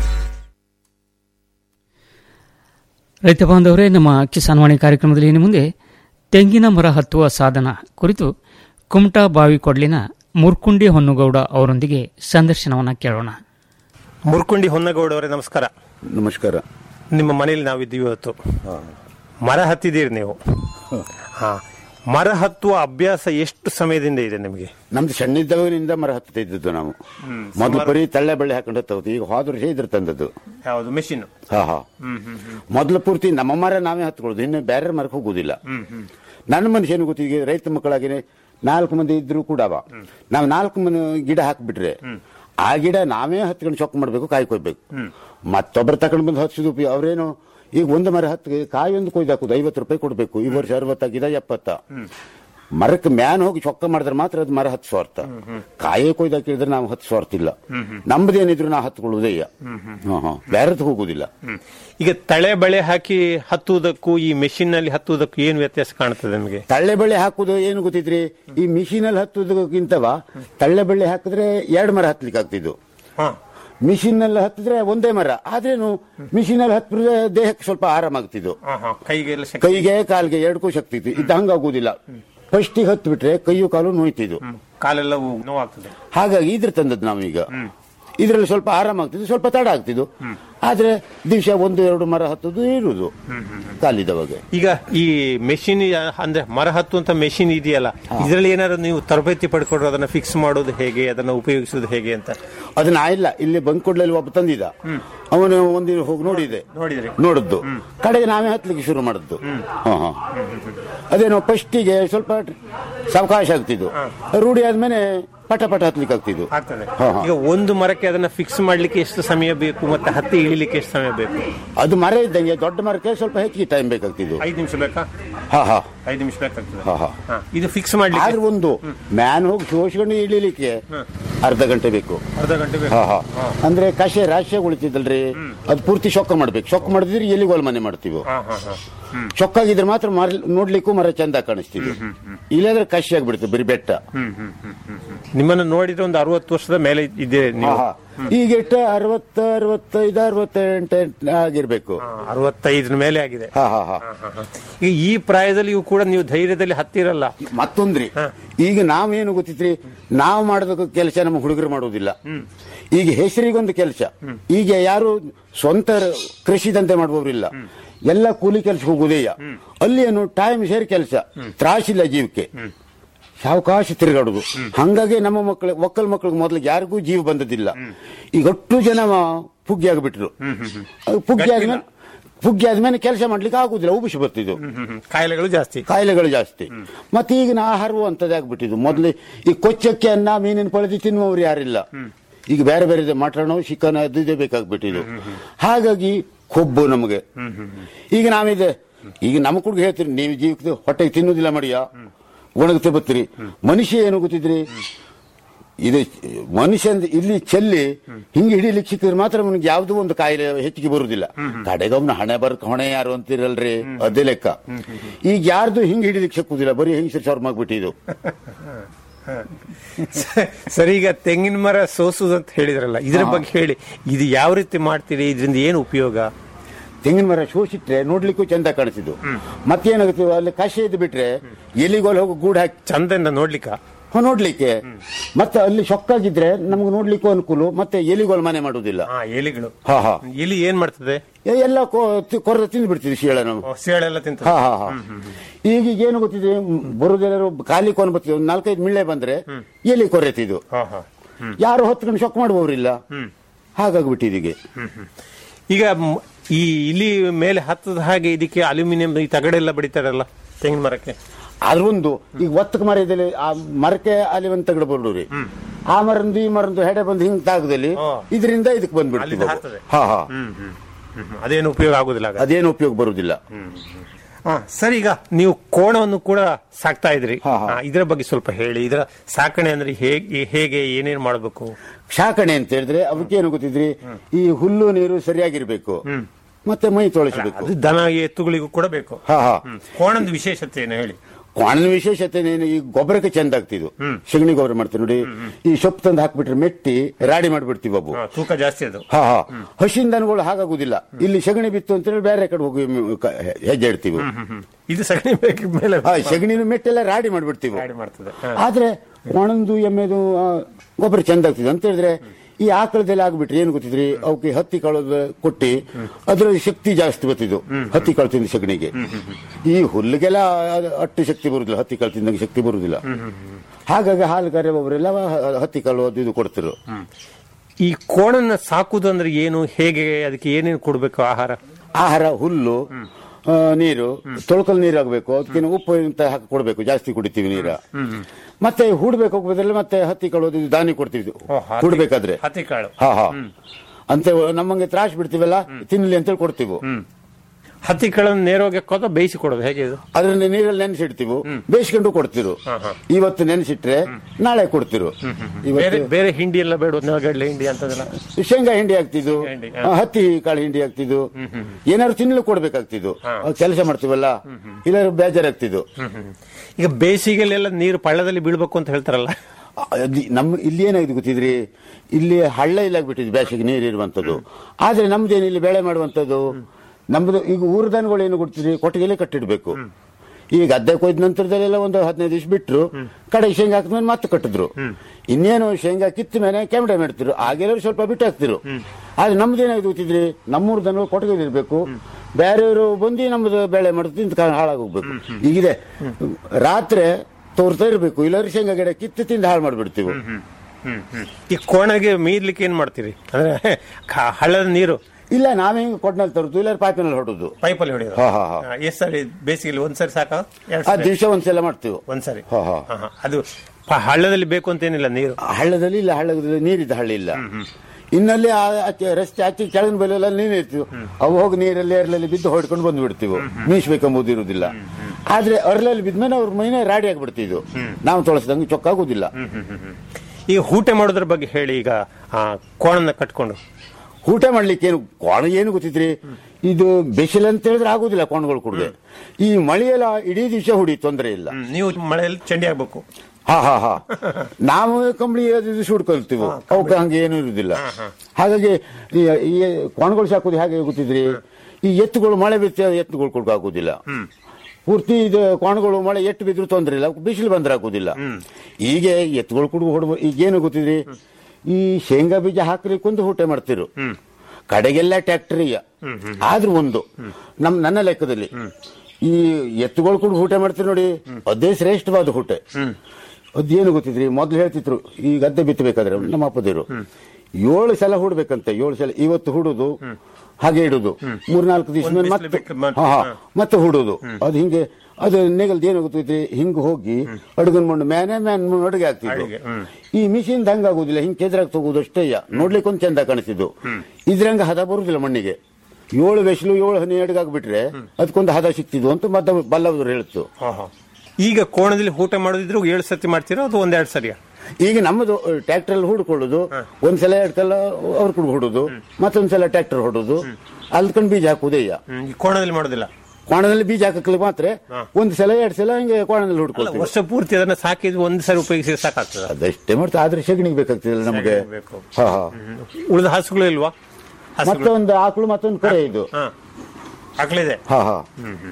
ರೈತ ಬಾಂಧವರೇ ನಮ್ಮ ಕಿಸಾನ್ವಾಣಿ ಕಾರ್ಯಕ್ರಮದಲ್ಲಿ ಇನ್ನು ಮುಂದೆ ತೆಂಗಿನ ಮರ ಹತ್ತುವ ಸಾಧನ ಕುರಿತು ಕುಮಟಾ ಬಾವಿಕೊಡ್ಲಿನ ಮುರ್ಕುಂಡಿ ಹೊನ್ನುಗೌಡ ಅವರೊಂದಿಗೆ ಸಂದರ್ಶನವನ್ನು ಕೇಳೋಣ ಮುರ್ಕುಂಡಿ ಹೊನ್ನಗೌಡ ಅವರೇ ನಮಸ್ಕಾರ ನಮಸ್ಕಾರ ನಿಮ್ಮ ಮನೇಲಿ ನಾವಿದ್ದೀವಿ ಇವತ್ತು ಮರ ಹತ್ತಿದ್ದೀರಿ ನೀವು ಹಾ ಮರ ಹತ್ತುವ ಅಭ್ಯಾಸ ಎಷ್ಟು ಸಮಯದಿಂದ ಇದೆ ನಿಮಗೆ ನಮ್ದು ಸಣ್ಣಿದ್ದವನಿಂದ ಮರ ಹತ್ತುತ್ತಾ ಇದ್ದದ್ದು ನಾವು ಮೊದಲು ಬರೀ ತಳ್ಳೆ ಬಳ್ಳಿ ಹಾಕೊಂಡು ಹತ್ತೋದು ಈಗ ಹೋದ ವರ್ಷ ಇದ್ರ ತಂದದ್ದು ಯಾವುದು ಮೆಷಿನ್ ಹಾ ಹಾ ಮೊದಲು ಪೂರ್ತಿ ನಮ್ಮ ಮರ ನಾವೇ ಹತ್ಕೊಳ್ಳೋದು ಇನ್ನು ಬೇರೆ ಮರಕ್ಕೆ ಹೋಗುದಿಲ್ಲ ನನ್ನ ಮನುಷ್ಯನ ಗೊತ್ತಿಗೆ ರೈತ ಮಕ್ಕಳಾಗಿನೇ ನಾಲ್ಕು ಮಂದಿ ಇದ್ರು ಕೂಡ ಅವ. ನಾವು ನಾಲ್ಕು ಮಂದಿ ಗಿಡ ಹಾಕ್ಬಿಟ್ರೆ ಆ ಗಿಡ ನಾವೇ ಹತ್ಕೊಂಡು ಚೊಕ್ ಮಾಡ್ಬೇಕು ಕಾಯಿ ಕೊಯ್ಬೇಕು ಮತ್ತೊಬ್ಬರು ತಗೊಂಡು ಬಂದು ಹಚ್ಚಿದು ಉಪಯೋಗ ಅವ್ರೇನು ಈಗ ಒಂದು ಮರ ಹತ್ತು ಕಾಯಿ ಒಂದು ಕೊಯ್ದು ಹಾಕುದು ಐವತ್ತು ರೂಪಾಯಿ ಕೊಡ್ಬೇಕು ಈ ವರ್ಷ ಅರವತ್ತ ಗಿಡ ಎಪ್ಪತ್ತ ಮರಕ್ಕೆ ಮ್ಯಾನ್ ಹೋಗಿ ಚೊಕ್ಕ ಮಾಡಿದ್ರೆ ಮಾತ್ರ ಅದು ಮರ ಹತ್ತು ಸ್ವಾರ್ಥ ಕಾಯೇ ಕೊಯ್ದು ಹಾಕಿದ್ರೆ ನಾವು ಹತ್ತು ಸ್ವಾರ್ಥ ಇಲ್ಲ ನಮ್ದೇನಿದ್ರು ನಾವು ಹತ್ಕೊಳ್ಳುವುದೇ ಇಲ್ಲ ಬೇರೆದು ಹೋಗುದಿಲ್ಲ ಈಗ ತಳೆ ಬಳೆ ಹಾಕಿ ಹತ್ತುವುದಕ್ಕೂ ಈ ಮೆಷಿನ್ ನಲ್ಲಿ ಹತ್ತುವುದಕ್ಕೂ ಏನು ವ್ಯತ್ಯಾಸ ಕಾಣ್ತದೆ ನಿಮಗೆ ತಳ್ಳೆ ಬಳ್ಳಿ ಹಾಕುದು ಏನು ಗೊತ್ತಿದ್ರಿ ಈ ಮಿಷಿನಲ್ಲಿ ಹತ್ತುದಕ್ಕಿಂತವ ತಳ್ಳೆ ಬಳ್ಳಿ ಹಾಕಿದ್ರೆ ಎರಡು ಮರ ಹತ್ಲಿಕ್ಕೆ ಆಗ್ತಿದ್ದು ಮಿಷಿನ್ ನಲ್ಲಿ ಹತ್ತಿದ್ರೆ ಒಂದೇ ಮರ ಆದ್ರೇನು ಮಿಷಿನ್ ಅಲ್ಲಿ ಹತ್ತಿದ್ರೆ ದೇಹಕ್ಕೆ ಸ್ವಲ್ಪ ಆರಾಮ ಆಗ್ತಿದ್ದು ಕೈಗೆಲ್ಲ ಕೈಗೆ ಕಾಲ್ಗೆ ಎರಡಕ್ಕೂ ಶಕ್ತಿ ಇತ್ತು ಇದು ಹಂಗಾಗುದಿಲ್ಲ ಫಸ್ಟಿಗೆ ಹತ್ತು ಬಿಟ್ರೆ ಕೈಯು ಕಾಲು ನೋಯ್ತಿದ್ದು ಕಾಲೆಲ್ಲ ನೋವಾಗ್ತದೆ ಹಾಗಾಗಿ ಇದ್ರ ತಂದದ್ದು ನಾವೀಗ ಇದರಲ್ಲಿ ಸ್ವಲ್ಪ ಆರಾಮ ಆಗ್ತಿದ್ದು ಸ್ವಲ್ಪ ತಡ ಆಗ್ತಿದ್ದು ಆದ್ರೆ ದಿವಸ ಒಂದು ಎರಡು ಮರ ಹತ್ತುದು ಇರುವುದು ಕಾಲಿದವಾಗ ಈಗ ಈ ಮೆಷಿನ್ ಅಂದ್ರೆ ಮರ ಹತ್ತುವಂತ ಮೆಷಿನ್ ಇದೆಯಲ್ಲ ಇದರಲ್ಲಿ ಏನಾದ್ರು ನೀವು ತರಬೇತಿ ಪಡ್ಕೊಂಡ್ರು ಅದನ್ನ ಫಿಕ್ಸ್ ಮಾಡೋದು ಹೇಗೆ ಅದನ್ನ ಉಪಯೋಗಿಸೋದು ಹೇಗೆ ಅಂತ ಅದನ್ನ ಇಲ್ಲ ಇಲ್ಲಿ ಬಂದ್ಕೊಡ್ಲಲ್ಲಿ ಒಬ್ಬ ತಂದಿದ್ದ ಅವನು ಒಂದಿನ ಹೋಗಿ ನೋಡಿದೆ ನೋಡಿದ್ರಿ ನೋಡಿದ್ದು ಕಡೆಗೆ ನಾವೇ ಹತ್ಲಿಕ್ಕೆ ಶುರು ಮಾಡಿದ್ದು ಹಾ, ಹಾ. ಅದೇನೋ ಫಸ್ಟಿಗೆ ಸ್ವಲ್ಪ ಸಾವಕಾಶ ಆಗ್ತಿದ್ದು ರೂಢಿ ಆದ್ಮೇಲೆ ಪಟ ಪಟ ಹತ್ಲಿಕ್ಕೆ ಆಗ್ತಿದ್ದು ಆಗ್ತದೆ ಹಾ, ಹಾ. ಈಗ ಒಂದು ಮರಕ್ಕೆ ಅದನ್ನ ಫಿಕ್ಸ್ ಮಾಡ್ಲಿಕ್ಕೆ ಎಷ್ಟು ಸಮಯ ಬೇಕು ಮತ್ತೆ ಹತ್ತಿ ಇಳಿಲಿಕ್ಕೆ ಎಷ್ಟು ಸಮಯ ಬೇಕು ಅದು ಮರ ಇದ್ದಂಗೆ ದೊಡ್ಡ ಮರಕ್ಕೆ ಸ್ವಲ್ಪ ಹೆಚ್ಚಿಗೆ ಟೈಮ್ ಬೇಕಾಗ್ತಿದ್ದು ಐದು ನಿಮಿಷ ಬೇಕಾ ಹಾ ಹಾ ಐದು ನಿಮಿಷ ಬೇಕಾಗ್ತದೆ ಹಾ ಹಾ ಹಾ, ಇದು ಫಿಕ್ಸ್ ಮಾಡ್ಲಿಕ್ಕೆ ಆದ್ರೆ ಒಂದು ಮ್ಯಾನ್ ಹೋಗಿ ಶೋಷಿಕೊಂಡು ಇಳಿಲಿಕ್ಕೆ ಅರ್ಧ ಗಂಟೆ ಬೇಕು ಅರ್ಧ ಗಂಟೆ ಬೇಕು ಹಾ ಹಾ ಅಂದ್ರೆ ಕಷೆ ರಾಶಿಯಾಗಿ ಉಳಿತಿದ್ದಲ್ರಿ ಅದು ಪೂರ್ತಿ ಶೊಕ್ಕ ಮಾಡ್ಬೇಕು ಶೊಕ್ಕ ಮಾಡಿದ್ರೆ ಎಲ್ಲಿಗೆ ಒಲ್ ಮನೆ ಮಾಡ್ತೀವಿ ಹಾ ಹಾ ಹಾ ಚೊಕ್ಕಾಗಿದ್ರೆ ಮಾತ್ರ ಮರ ನೋಡ್ಲಿಕ್ಕೂ ಮರ ಚಂದ ಕಾಣಿಸ್ತಿದೆ ಇಲ್ಲಾಂದ್ರೆ ಕಷಿ ಆಗ್ಬಿಡುತ್ತೆ ಬರೀ ಬೆಟ್ಟ ನಿಮ್ಮನ್ನ ನೋಡಿದ್ರೆ ಒಂದು ಅರವತ್ತು ವರ್ಷದ ಮೇಲೆ ಇದ್ದೀರಿ ನೀವು ಹಾ, ಹಾ. ಈಗ ಎಷ್ಟ ಅರವತ್ತ ಅರವತ್ತೈದು ಅರವತ್ತೆಂಟು ಆಗಿರ್ಬೇಕು ಅರವತ್ತೈದರ ಮೇಲೆ ಆಗಿದೆ ಹಾ ಹಾ ಹಾ ಈಗ ಈ ಪ್ರಾಯದಲ್ಲಿಯೂ ಕೂಡ ನೀವು ಧೈರ್ಯದಲ್ಲಿ ಹತ್ತಿರಲ್ಲ ಮತ್ತೊಂದ್ರಿ ಈಗ ನಾವೇನು ಗೊತ್ತಿತ್ರಿ ನಾವು ಮಾಡೋದಕ್ಕೆ ಕೆಲಸ ನಮ್ಮ ಹುಡುಗರು ಮಾಡುವುದಿಲ್ಲ ಈಗ ಹೆಸರಿಗೊಂದು ಕೆಲಸ ಈಗ ಯಾರು ಸ್ವಂತ ಕೃಷಿ ದಂಧೆ ಮಾಡುವವರಿಲ್ಲ ಎಲ್ಲ ಕೂಲಿ ಕೆಲಸ ಹೋಗುವುದೇಯ ಅಲ್ಲಿ ಏನು ಟೈಮ್ ಸೇರಿ ಕೆಲಸ ತ್ರಾಸಿಲ್ಲ ಜೀವಕ್ಕೆ ಸಾವಕಾಶ ತಿರುಗಾಡುದು ಹಂಗಾಗಿ ನಮ್ಮ ಮಕ್ಕಳು ಒಕ್ಕಲ್ ಮಕ್ಕಳಿಗೆ ಮೊದಲು ಯಾರಿಗೂ ಜೀವ ಬಂದದಿಲ್ಲ ಈಗ ಒಟ್ಟು ಜನ ಪುಗ್ಗಿ ಆಗಿಬಿಟ್ರು ಅದು ಪುಗ್ಗಿ ಆದ್ಮೇಲೆ ಪುಗ್ಗಿ ಆದ್ಮೇಲೆ ಕೆಲಸ ಮಾಡ್ಲಿಕ್ಕೆ ಆಗುದಿಲ್ಲ ಉಬಿಸಿ ಬರ್ತಿದ್ದು ಕಾಯಿಲೆಗಳು ಜಾಸ್ತಿ ಕಾಯಿಲೆಗಳು ಜಾಸ್ತಿ ಮತ್ತೆ ಈಗಿನ ಆಹಾರವು ಅಂತದೇ ಆಗ್ಬಿಟ್ಟಿದ್ದು ಮೊದಲು ಈ ಕೊಚ್ಚಕ್ಕೆ ಅನ್ನ ಮೀನಿನ ಪಳದಿ ತಿನ್ನುವವರು ಯಾರಿಲ್ಲ ಈಗ ಬೇರೆ ಬೇರೆ ಮಟನ್ ಚಿಕನ್ ಅದು ಇದೇ ಬೇಕಾಗ್ಬಿಟ್ಟಿದ್ದು ಹಾಗಾಗಿ ಕೊಬ್ಬು ನಮಗೆ ಈಗ ನಾವಿದೆ ಈಗ ನಮ್ಮ ಕುಡ್ಗೆ ಹೇಳ್ತೀರಿ ನೀವು ಜೀವಕ್ಕೆ ಹೊಟ್ಟೆಗೆ ತಿನ್ನುವುದಿಲ್ಲ ಮಡಿಯ ಒಣಗುತ್ತೆ ಬತ್ತೀರಿ ಮನುಷ್ಯ ಏನು ಗೊತ್ತಿದ್ರಿ ಇದು ಮನುಷ್ಯ ಅಂದ್ರೆ ಇಲ್ಲಿ ಚೆಲ್ಲಿ ಹಿಂಗೆ ಹಿಡಿಲಿಕ್ಕೆ ಸಿಕ್ಕಿದ್ರೆ ಮಾತ್ರ ಅವನಿಗೆ ಯಾವುದೋ ಒಂದು ಕಾಯಿಲೆ ಹೆಚ್ಚಿಗೆ ಬರುವುದಿಲ್ಲ ಕಡೆಗೆ ಅವನ ಹಣೆ ಬರ್ಕ ಹೊಣೆ ಯಾರು ಅಂತಿರಲ್ರಿ ಅದೇ ಲೆಕ್ಕ ಈಗ ಯಾರ್ದು ಹಿಂಗೆ ಹಿಡಿಲಿಕ್ಕೆ ಸಿಕ್ಕುದಿಲ್ಲ ಬರೀ ಹೆಂಗಸರು ಚರ್ಮ ಆಗ್ಬಿಟ್ಟಿದ್ದು ಸರಿ ಈಗ ತೆಂಗಿನ ಮರ ಸೋಸುದು ಅಂತ ಹೇಳಿದ್ರಲ್ಲ ಇದ್ರ ಹಾ. ಬಗ್ಗೆ ಹೇಳಿ ಇದು ಯಾವ ರೀತಿ ಮಾಡ್ತೀರಿ ಇದರಿಂದ ಏನು ಉಪಯೋಗ ತೆಂಗಿನ ಮರ ಶೋಷಿಟ್ರೆ ನೋಡ್ಲಿಕ್ಕೂ ಚಂದ ಕಾಣಿಸಿದ್ದು ಮತ್ತೇನಾಗುತ್ತೆ ಅಲ್ಲಿ ಕಷೆ ಇದ್ದು ಬಿಟ್ರೆ ಎಲ್ಲಿಗೋಲ್ ಹೋಗಿ ಗೂಡು ಹಾಕಿ ಚಂದದಿಂದ ನೋಡ್ಲಿಕ್ಕ ಹ, ನೋಡ್ಲಿಕ್ಕೆ ಮತ್ತೆ ಅಲ್ಲಿ ಶೊಕ್ಕಾಗಿದ್ರೆ ನಮ್ಗೆ ನೋಡ್ಲಿಕ್ಕೂ ಅನುಕೂಲ ಮತ್ತೆ ಎಲಿಗೋಲ್ ಮನೆ ಮಾಡುದಿಲ್ಲ ಹಾ ಎಲಿಗಳು ಹಾ ಹಾ ಎಲಿ ಏನ್ ಮಾಡ್ತದೆ ಎ- ಎಲ್ಲ ಕೊರದ ತಿಂದು ಬಿಡ್ತೀವಿ ಶೀಳ ನಾವು ಓ, ಸೇಳೆಲ್ಲ ತಿಂತ ಹಾ ಹಾ ಹಾ ಈಗ ಏನು ಗೊತ್ತಿದೆ ಬರುದೆಲ್ಲರೂ ಖಾಲಿ ಕೊಂಡು ಬರ್ತೀವಿ ಒಂದು ನಾಲ್ಕೈದು ಮಿಳ್ಳೆ ಬಂದ್ರೆ ಎಲ್ಲಿ ಕೊರೆತಿದ್ದು ಹಾ ಹಾ ಯಾರು ಹೊತ್ಕೊಂಡು ಶೊಕ್ ಮಾಡುವವರಿಲ್ಲ ಹಾಗಾಗಿ ಬಿಟ್ಟಿದ್ದೀಗೆ ಈಗ ಮ್- ಈ ಇಲಿ ಮೇಲೆ ಹತ್ತದ ಹಾಗೆ ಇದಕ್ಕೆ ಅಲ್ಯೂಮಿನಿಯಂ ಈ ತಗಡೆಲ್ಲ ಬಡಿತಾರಲ್ಲ ತೆಂಗಿನ ಮರಕ್ಕೆ ಅದ್ರ ಒಂದು ಈಗ ಒತ್ತಕ ಮರ ಇದೆ ಆ ಮರಕ್ಕೆ ಅಲ್ಲಿ ಒಂದು ತಗಡು ಬರ್ಡ್ರಿ ಆ ಮರಂದು ಈ ಮರಂದು ಹೆಡೆ ಬಂದು ಹಿಂಗ್ ತಾಗದಲ್ಲಿ ಇದರಿಂದ ಇದಕ್ಕೆ ಬಂದ್ಬಿಡ್ತೀವಿ ಅಲ್ಲಿಂದ ಹಾರ್ತದೆ. ಹಾ ಹಾ ಹ್ಮ್ ಹ್ಮ್ ಹ್ಮ್. ಅದೇನು ಉಪಯೋಗ ಆಗುದಿಲ್ಲ ಹಾಗಾದ್ರೆ. ಅದೇನು ಉಪಯೋಗ ಬರುವುದಿಲ್ಲ ಹಾ, ಸರಿ ಈಗ ನೀವು ಕೋಣವನ್ನು ಕೂಡ ಸಾಕ್ತಾ ಇದ್ರಿ ಹಾ, ಇದರ ಬಗ್ಗೆ ಸ್ವಲ್ಪ ಹೇಳಿ ಇದರ ಸಾಕಣೆ ಅಂದ್ರೆ ಹೇಗೆ ಹೇಗೆ ಏನೇನ್ ಮಾಡಬೇಕು ಶಾಕಣೆ ಅಂತ ಹೇಳಿದ್ರೆ ಅವಕ್ಕೆ ಏನು ಗೊತ್ತಿದ್ರಿ ಈ ಹುಲ್ಲು ನೀರು ಸರಿಯಾಗಿರ್ಬೇಕು ಮತ್ತೆ ಮೈ ತೊಳಸಬೇಕು ಅದು ದನ ಎತ್ತುಗಳಿಗೂ ಕೂಡ ಬೇಕು ಹಾ ಹಾ ಹ್ಮ್. ಕೋಣದ ವಿಶೇಷತೆ ಏನು ಹೇಳಿ ಕ್ವಾಣನ ವಿಶೇಷತೆ ಏನು ಈ ಗೊಬ್ಬರಕ್ಕೆ ಚಂದ ಆಗ್ತಿದ್ದು ಸಗಣಿ ಗೊಬ್ಬರ ಮಾಡ್ತೀವಿ ನೋಡಿ ಈ ಸೊಪ್ಪು ತಂದು ಹಾಕ್ಬಿಟ್ರೆ ಮೆಟ್ಟಿ ರಾಡಿ ಮಾಡ್ಬಿಡ್ತೀವಿ ಬಾಬು ಹಾ, ತೂಕ ಜಾಸ್ತಿ ಅದು ಹಾ ಹಾ ಹಸಿನ ದನಗಳು ಹಾಗಾಗುದಿಲ್ಲ ಇಲ್ಲಿ ಸಗಣಿ ಬಿತ್ತು ಅಂತ ಹೇಳಿ ಬೇರೆ ಕಡೆ ಹೋಗಿ ಮ್- ಕ- ಹೆಜ್ಜೆ ಇಡ್ತೀವಿ ಇದು ಸಗಣಿ ಬೇಕು ಮೇಲೆ ಹಾ ಸಗಣಿನ ಮೆಟ್ಟೆಲ್ಲ ರಾಡಿ ಮಾಡ್ಬಿಡ್ತೀವಿ ಗಾಡಿ ಮಾಡ್ತದೆ ಹಾ. ಆದ್ರೆ ಒಣಂದು ಎಮ್ಮೆದು ಆ, ಗೊಬ್ಬರ ಚಂದ ಆಗ್ತಿದೆ ಅಂತ ಹೇಳಿದ್ರೆ ಈ ಆಕಳದಲ್ಲಿ ಆಗ್ಬಿಟ್ರೆ ಏನು ಗೊತ್ತಿದ್ರಿ ಅವಕ್ಕೆ ಹತ್ತಿ ಕಾಳು ಕೊಟ್ಟಿ ಅದ್ರಲ್ಲಿ ಶಕ್ತಿ ಜಾಸ್ತಿ ಬರ್ತಿದ್ದು ಹತ್ತಿ ಕಾಳು ತಿಂದ ಸಗಣಿಗೆ ಈ ಹುಲ್ಲಿಗೆಲ್ಲ ಅದು ಅಟ್ಟು ಶಕ್ತಿ ಬರುದಿಲ್ಲ ಹತ್ತಿ ಕಾಳು ತಿಂದಂಗೆ ಶಕ್ತಿ ಬರುದಿಲ್ಲ ಹಾಗಾಗಿ ಹಾಲು ಕರೆ ಒಬ್ಬರೆಲ್ಲ ಹತ್ತಿ ಕಾಳು ಅದು ಇದು ಕೊಡ್ತಿರು ಈ ಕೋಣನ್ನ ಸಾಕುದು ಅಂದ್ರೆ ಏನು ಹೇಗೆ ಅದಕ್ಕೆ ಏನೇನು ಕೊಡ್ಬೇಕು ಆಹಾರ ಆಹಾರ ಹುಲ್ಲು ಆ, ನೀರು ತೊಳ್ಕಲ್ ನೀರು ಆಗ್ಬೇಕು ಅದಕ್ಕೆ ಉಪ್ಪು ಅಂತ ಹಾಕಿ ಕೊಡ್ಬೇಕು ಜಾಸ್ತಿ ಕುಡಿತೀವಿ ನೀರ ಮತ್ತೆ ಹೂಡ್ಬೇಕು ಹೋಗ್ಬೋದ್ರಲ್ಲಿ ಮತ್ತೆ ಹತ್ತಿ ಕಾಳು ಅದು ಇದು ದಾನಿ ಕೊಡ್ತೀವಿ ಹತ್ತಿ- ಹೂಡ್ಬೇಕಾದ್ರೆ ಹತ್ತಿ ಕಾಳು ಹಾ ಹಾ ಅಂತ ನಮ್ಮಂಗೆ ತ್ರಾಸ್ ಬಿಡ್ತೀವಲ್ಲ ತಿನ್ಲಿ ಅಂತೇಳಿ ಕೊಡ್ತೀವಿ ಹತ್ತಿ ಕಾಳನ್ನು ನೇರವಾಗಿ ಕೊದ ಬೇಯಿಸಿ ಕೊಡೋದು ಹೇಗೆ ಇದು ಅದನ್ನ ನೀರಲ್ಲಿ ನೆನೆಸಿಡ್ತೀವಿ ಬೇಯಿಸ್ಕೊಂಡು ಕೊಡ್ತಿರು ಇವತ್ತು ನೆನೆಸಿಟ್ರೆ ನಾಳೆ ಕೊಡ್ತಿರು ಬೇರೆ ಇವತ್ತು ಬೇರೆ ಹಿಂಡಿ ಎಲ್ಲ ಬೇಡ ನೆಲಗಡಲೆ ಹಿಂಡಿ ಅಂತದೆಲ್ಲ ಶೇಂಗಾ ಹಿಂಡಿ ಆಗ್ತಿದ್ದು ಹಿಂಡಿ, ಆ, ಹತ್ತಿ ಕಾಳು ಹಿಂಡಿ ಆಗ್ತಿದ್ದು ಏನಾದ್ರು ತಿನ್ನಲು ಕೊಡ್ಬೇಕಾಗ್ತಿದ್ದು ಕೆಲಸ ಮಾಡ್ತೀವಲ್ಲ ಇಲ್ಲಾರು ಬೇಜಾರಾಗ್ತಿದ್ದು ಈಗ ಬೇಸಿಗೆಲೆಲ್ಲ ನೀರು ಪಳ್ಳದಲ್ಲಿ ಬೀಳ್ಬೇಕು ಅಂತ ಹೇಳ್ತಾರಲ್ಲ ಅದ್ ನಮ್ಮ ಇಲ್ಲಿ ಏನಾಗಿದೆ ಗೊತ್ತಿದ್ರಿ ಇಲ್ಲಿ ಹಳ್ಳ ಇಲ್ಲ ಬಿಟ್ಟಿದ್ದು ಬೇಸಿಗೆ ನೀರು ಇರುವಂತದ್ದು ಆದ್ರೆ ನಮ್ದೇನು ಇಲ್ಲಿ ಬೆಳೆ ಮಾಡುವಂತದ್ದು ನಮ್ದು ಈಗ ಊರದನಗಳು ಏನು ಗೊತ್ತಿದ್ರಿ ಕೊಟ್ಟಿಗೆಲೆ ಕಟ್ಟಿಡ್ಬೇಕು ಈ ಗದ್ದೆ ಕೊಯ್ದ ನಂತರದಲ್ಲೆಲ್ಲ ಒಂದು ಹದಿನೈದು ದಿವಸ ಬಿಟ್ರು ಕಡೆ ಶೇಂಗಾ ಹಾಕಿದ್ಮೇಲೆ ಮತ್ತೆ ಕಟ್ಟಿದ್ರು ಇನ್ನೇನು ಶೇಂಗಾ ಕಿತ್ತ ಮೇಲೆ ಕೆಮಡೆ ಮಾಡ್ತಿರು ಆಗೆಲ್ಲರೂ ಸ್ವಲ್ಪ ಬಿಟ್ಟು ಹಾಕ್ತಿರು ಆದ್ರೆ ನಮ್ದು ಏನಾಗಿದೆ ಗೊತ್ತಿದ್ರಿ ನಮ್ಮೂರ್ ದನಗಳು ಕೊಟ್ಟಿಗೆ ಇರ್ಬೇಕು ಬೇರೆಯವರು ಬಂದು ನಮ್ದು ಬೆಳೆ ಮಾಡುತ್ತೆ ಇಂತ ಹಾಳಾಗೋಗ್ಬೇಕು ಈಗಿದೆ ರಾತ್ರಿ ತೋರ್ತಾ ಇರ್ಬೇಕು ಇಲ್ಲಾದ್ರೆ ಶೇಂಗಾ ಗಿಡ ಕಿತ್ತು ತಿಂದು ಹಾಳು ಮಾಡ್ಬಿಡ್ತೀವಿ ಈ ಕೋಣಗೆ ಮೀರ್ಲಿಕ್ಕೆ ಏನ್ ಮಾಡ್ತೀರಿ ಅಂದ್ರೆ ಕ- ಹಳ್ಳದ ನೀರು ಇಲ್ಲ ನಾವೇ ಹಿಂಗೆ ಕೊಟ್ನಲ್ಲಿ ತರುದು ಇಲ್ಲ ಪೈಪಿನಲ್ಲಿ ಹೊಡೋದು ಪೈಪಲ್ಲಿ ಹೊಡೆಯೋದು ಹಾ, ಹಾ, ಹಾ. ಹಾ, ಎಷ್ಟ್ ಸರಿ ಬೇಸಿಗೆಲಿ ಒಂದ್ಸರಿ ಸಾಕ ಆ ದಿವಸ ಒಂದ್ಸಲ ಮಾಡ್ತೀವಿ ಒಂದ್ಸರಿ ಹಾ, ಹಾ. ಹಾ, ಹಾ. ಅದು ಪ- ಹಳ್ಳದಲ್ಲಿ ಬೇಕು ಅಂತೇನಿಲ್ಲ ನೀರು ಹಳ್ಳದಲ್ಲಿ ಇಲ್ಲ ಹಳ್ಳದಲ್ಲಿ ನೀರಿದ್ದ ಹಳ್ಳಿ ಇಲ್ಲ ಇನ್ನಲ್ಲಿ ಆ- ಆಚೆ ರಸ್ತೆ ಆಚೆ ಕೆಳಗಿನ ಬೆಲೆಲ್ಲ ನೀರು ಇರ್ತೀವಿ ಅವು ಹೋಗಿ ನೀರಲ್ಲಿ ಏರ್ಲಲ್ಲಿ ಬಿದ್ದು ಹೊಡ್ಕೊಂಡು ಬಂದು ಬಿಡ್ತೀವಿ ಮೀಸ್ಬೇಕೆಂಬುದು ಇರುವುದಿಲ್ಲ ಆದ್ರೆ ಅರ್ಲಲ್ಲಿ ಬಿದ್ಮೇಲೆ ಅವ್ರ ಮೈನೇ ರಾಡಿ ಆಗಿಬಿಡ್ತಿದ್ವು ನಾವು ತೊಳಸ್ದಂಗೆ ಚೊಕ್ಕಾಗುದಿಲ್ಲ ಈಗ ಊಟ ಮಾಡೋದ್ರ ಬಗ್ಗೆ ಹೇಳಿ ಈಗ ಆ, ಕೋಣನ್ನ ಕಟ್ಕೊಂಡು ಊಟ ಮಾಡ್ಲಿಕ್ಕೆ ಏನು ಕೋಣ ಏನು ಗೊತ್ತಿದ್ರಿ ಇದು ಬೆಸಿಲ್ ಅಂತ ಹೇಳಿದ್ರೆ ಆಗುದಿಲ್ಲ ಕೋಣಗಳು ಕುಡ್ದೆ ಈ ಮಳೆಯೆಲ್ಲ ಇಡೀ ದಿವಸ ಹುಡಿ ತೊಂದರೆ ಇಲ್ಲ ಹ್ಮ್, ನೀವು ಮಳೆಯಲ್ಲಿ ಚಂಡಿ ಆಗ್ಬೇಕು ಹಾ ಹಾ ಹಾ ನಾವು ಕಂಬಳಿ ಸುಡ್ಕೊಳ್ತೀವಿ ಅವಕ್ಕೆ ಹಂಗೆ ಏನು ಇರುದಿಲ್ಲ ಹಾಗಾಗಿ ಈ ಈ ಕೋಣಗಳು ಸಾಕೋದು ಹೇಗೆ ಗೊತ್ತಿದ್ರಿ ಈ ಎತ್ತುಗಳು ಮಳೆ ಬಿತ್ತಿ ಎತ್ತುಗಳು ಕೊಡ್ಕ ಹಾಕುದಿಲ್ಲ ಪೂರ್ತಿ ಇದು ಕೋಣಗಳು ಮಳೆ ಎಟ್ಟು ಬಿದ್ರು ತೊಂದ್ರೆ ಇಲ್ಲ ಬಿಸಿಲು ಬಂದ್ರೆ ಹಾಕುದಿಲ್ಲ ಈಗ ಎತ್ತುಗಳು ಕುಡುಗು ಹೊಡ್ಬ ಈಗೇನು ಗೊತ್ತಿದ್ರಿ ಈ ಶೇಂಗಾ ಬೀಜ ಹಾಕ್ಲಿಕ್ಕೊಂದು ಊಟ ಮಾಡ್ತಿರು ಕಡೆಗೆಲ್ಲ ಟ್ಯಾಕ್ಟರಿಯ ಆದ್ರೂ ಒಂದು ನಮ್ ನನ್ನ ಲೆಕ್ಕದಲ್ಲಿ ಈ ಎತ್ತುಗಳು ಕೂಡ ಊಟ ಮಾಡ್ತೀರಿ ನೋಡಿ ಅದೇ ಶ್ರೇಷ್ಠವಾದ ಊಟ ಅದೇನು ಗೊತ್ತಿದ್ರಿ ಮೊದ್ಲು ಹೇಳ್ತಿದ್ರು ಈ ಗದ್ದೆ ಬಿತ್ತಬೇಕಾದ್ರೆ ನಮ್ಮ ಅಪ್ಪದಿರು ಏಳು ಸಲ ಹೂಡ್ಬೇಕಂತೆ ಏಳು ಸಲ ಇವತ್ತು ಹೂಡುದು ಹಾಗೆ ಇಡುದು ಮೂರ್ನಾಲ್ಕು ದಿವಸ ಮೇಲೆ ಮತ್ತೆ ಬಿಸ್ಲು ಬಿಟ್ಟು ಹಾ, ಹಾ, ಮತ್ತೆ ಹೂಡುದು ಅದು ಹಿಂಗೆ ಅದು ನೆಗಲ್ದು ಏನು ಗೊತ್ತೈತ್ರಿ ಹಿಂಗ್ ಹೋಗಿ ಅಡುಗನ್ ಮಣ್ಣು ಮ್ಯಾನೆ ಮ್ಯಾನ್ ಮಣ್ಣು ಅಡುಗೆ ಆಗ್ತಿದ್ರು ಅಡುಗೆ, ಹ್ಮ್. ಈ ಮಿಷಿನ್ ಹಂಗ ಆಗುದಿಲ್ಲ ಹಿಂಗ್ ಕೆದ್ರಾಗ ತಗೋದು ಅಷ್ಟೇ ನೋಡ್ಲಿಕ್ಕೆ ಒಂದು ಚಂದ ಕಾಣಿಸ್ತಿದ್ದು ಇದ್ರಂಗ ಹದ ಬರುದಿಲ್ಲ ಮಣ್ಣಿಗೆ ಏಳು ಬೆಸಲು ಏಳು ಹನಿ ಅಡುಗೆ ಆಗ್ಬಿಟ್ರೆ ಅದಕ್ಕೊಂದು ಹದ ಸಿಕ್ತಿದ್ವು ಅಂತ ಮತ್ತೆ ಬಲ್ಲವರು ಹೇಳ್ತು ಹಾ, ಹಾ. ಈಗ ಕೋಣದಲ್ಲಿ ಊಟ ಮಾಡೋದಿದ್ರು ಏಳು ಸತಿ ಮಾಡ್ತೀರಾ ಅದು ಒಂದೆರಡು ಸರಿಯಾ ಈಗ ನಮ್ಮದು ಟ್ರ್ಯಾಕ್ಟರ್ ಅಲ್ಲಿ ಹುಡ್ಕೊಳ್ಳೋದು ಒಂದ್ಸಲ ಎರಡ್ ಸಲ ಅವ್ರ ಕೂಡ ಹೊಡೋದು ಮತ್ತೊಂದ್ಸಲ ಟ್ರ್ಯಾಕ್ಟರ್ ಹೊಡೋದು ಅಲ್ಕೊಂಡ್ ಬೀಜ ಹಾಕುದೇ ಈಗ ಹ್ಮ್, ಈ ಕೋಣದಲ್ಲಿ ಮಾಡೋದಿಲ್ಲ ಕೋಣದಲ್ಲಿ ಬೀಜ ಹಾಕಕ್ಕೆ ಮಾತ್ರ ಒಂದ್ ಸಲ ಎರಡ್ ಸಲ ಹಿಂಗೆ ಕೋಣದಲ್ಲಿ ಅಲ್ಲ, ಹುಡ್ಕೊಳ್ತೀವಿ ವರ್ಷ ಪೂರ್ತಿ ಅದನ್ನ ಸಾಕಿದ್ ಒಂದ್ ಸರಿ ಉಪಯೋಗಿಸಿ ಸಾಕಾಗ್ತದ ಅದಷ್ಟೇ ಮಾಡ್ತಾ ಆದ್ರೆ ಸಗಣಿಗೆ ಬೇಕಾಗ್ತದಲ್ಲ ನಮಗೆ ಬೇಕು. ಹಾ ಹಾ ಉಳಿದ ಹಸುಗಳು ಇಲ್ವಾ ಹಸುಗಳು ಮತ್ತೊಂದು ಆಕಳು ಮತ್ತೊಂದು ಕರೆ ಇದು ಹಾ ಹಾಕ್ಲಿದೆ ಹಾ ಹಾ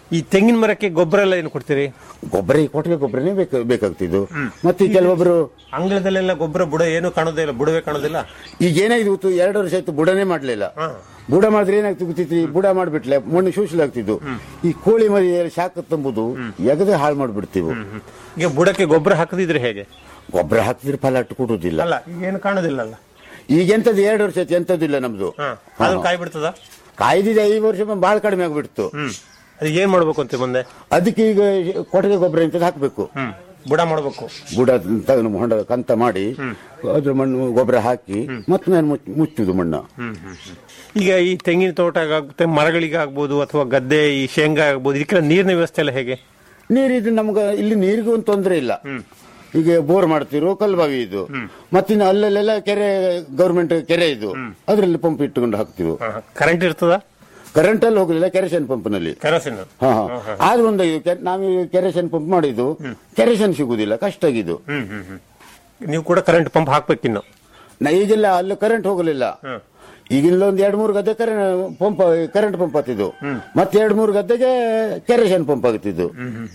ಈ ತೆಂಗಿನ ಮರಕ್ಕೆ ಗೊಬ್ಬರ ಎಲ್ಲ ಏನು ಕೊಡ್ತೀರಿ ಗೊಬ್ಬರ ಈ ಕೊಟ್ಟಿಗೆ ಗೊಬ್ಬರನೇ ಬೇಕು ಬೇಕಾಗ್ತಿದ್ದು ಮತ್ತೆ ಈ ಕೆಲವೊಬ್ರು ಅಂಗಳದಲ್ಲೆಲ್ಲ ಗೊಬ್ಬರ ಬುಡ ಏನು ಕಾಣೋದಿಲ್ಲ ಬುಡವೇ ಕಾಣೋದಿಲ್ಲ ಈಗ ಏನಾಯ್ತು ಎರಡು ವರ್ಷ ಆಯ್ತು ಬುಡನೇ ಮಾಡ್ಲಿಲ್ಲ ಬುಡ ಮಾಡಿದ್ರೆ ಏನಾಗ್ತಿ ಗೊತ್ತಿತ್ತು ಈ ಬುಡ ಮಾಡ್ಬಿಟ್ಲೆ ಮಣ್ಣು ಶೋಷಲಾಗ್ತಿದ್ದು ಈ ಕೋಳಿ ಮರಿ ಶಾಖ ತುಂಬುದು ಎಗದೆ ಹಾಳು ಮಾಡ್ಬಿಡ್ತೀವಿ ಈಗ ಬುಡಕ್ಕೆ ಗೊಬ್ಬರ ಹಾಕದಿದ್ರೆ ಹೇಗೆ ಗೊಬ್ಬರ ಹಾಕಿದ್ರೆ ಫಲ ಅಟ್ಟು ಕೊಡುದಿಲ್ಲ ಅಲ್ಲ ಈಗ ಏನು ಕಾಣೋದಿಲ್ಲಲ್ಲ ಈಗ ಎಂತದ್ದು ಎರಡು ವರ್ಷ ಆಯ್ತು ಎಂತದಿಲ್ಲ ನಮ್ದು ಅದ್ರ ಕಾಯಿ ಬಿಡ್ತದ ಕಾಯ್ದಿದೆ ಐದು ವರ್ಷ ಬಹಳ ಕಡಿಮೆ ಆಗ್ಬಿಡ್ತು ಅದು ಏನ್ ಮಾಡ್ಬೇಕು ಅಂತ ಮುಂದೆ ಅದಕ್ಕೆ ಈಗ ಕೊಟ್ಟಿಗೆ ಗೊಬ್ಬರ ಇಂಥದ್ದು ಹಾಕ್ಬೇಕು ಬುಡ ಮಾಡ್ಬೇಕು ಬುಡ ತಗೊಂಡು ಹೊಂಡ ಕಂತ ಮಾಡಿ ಅದ್ರ ಮಣ್ಣು ಗೊಬ್ಬರ ಹಾಕಿ ಮತ್ತೆ ಮೇಲೆ ಮುಚ್ಚ- ಮುಚ್ಚುದು ಮಣ್ಣು ಈಗ ಈ ತೆಂಗಿನ ತೋಟ ಆಗುತ್ತೆ ಮರಗಳಿಗೆ ಆಗ್ಬೋದು ಅಥವಾ ಗದ್ದೆ ಈ ಶೇಂಗಾ ಆಗ್ಬೋದು ಇದಕ್ಕೆಲ್ಲ ನೀರಿನ ವ್ಯವಸ್ಥೆ ಎಲ್ಲ ಹೇಗೆ ನೀರಿದು ನಮ್ಗೆ ಇಲ್ಲಿ ನೀರಿಗೂ ಒಂದು ತೊಂದರೆ ಇಲ್ಲ ಈಗ ಬೋರ್ ಮಾಡ್ತಿರೋ ಕಲ್ಬಾವಿ ಇದು ಮತ್ತಿನ್ನು ಅಲ್ಲೆಲ್ಲ ಕೆರೆ ಗೌರ್ಮೆಂಟ್ ಕೆರೆ ಇದು ಅದ್ರಲ್ಲಿ ಪಂಪ್ ಇಟ್ಟುಕೊಂಡು ಹಾಕ್ತಿವು ಕರೆಂಟ್ ಇರ್ತದ ಕರೆಂಟ್ ಅಲ್ಲಿ ಹೋಗಲಿಲ್ಲ ಕೆರೆಸನ್ ಪಂಪ್ನಲ್ಲಿ ಕೆರೋಸಿನ್ ಹಾ ಹಾ ಆದ್ರೂ ಒಂದು ಇದು ಕೆ- ನಾವು ಕೆರೆಸನ್ ಪಂಪ್ ಮಾಡಿದ್ದು ಕೆರೆಸನ್ ಸಿಗುದಿಲ್ಲ ಕಷ್ಟ ಆಗಿದ್ದು ನೀವು ಕೂಡ ಕರೆಂಟ್ ಪಂಪ್ ಹಾಕ್ಬೇಕಿನ್ನು ನಾ ಈಗೆಲ್ಲ ಅಲ್ಲಿ ಕರೆಂಟ್ ಹೋಗಲಿಲ್ಲ ಈಗಿಲ್ಲ ಒಂದ್ ಎರಡ್ ಮೂರು ಗದ್ದೆ ಕರೆಂಟ್ ಪಂಪ್ ಕರೆಂಟ್ ಪಂಪ್ ಆಗ್ತಿದ್ದು ಮತ್ತೆ ಎರಡ್ ಮೂರು ಗದ್ದೆಗೆ ಕೆರೆಸನ್ ಪಂಪ್ ಆಗ್ತಿದ್ದು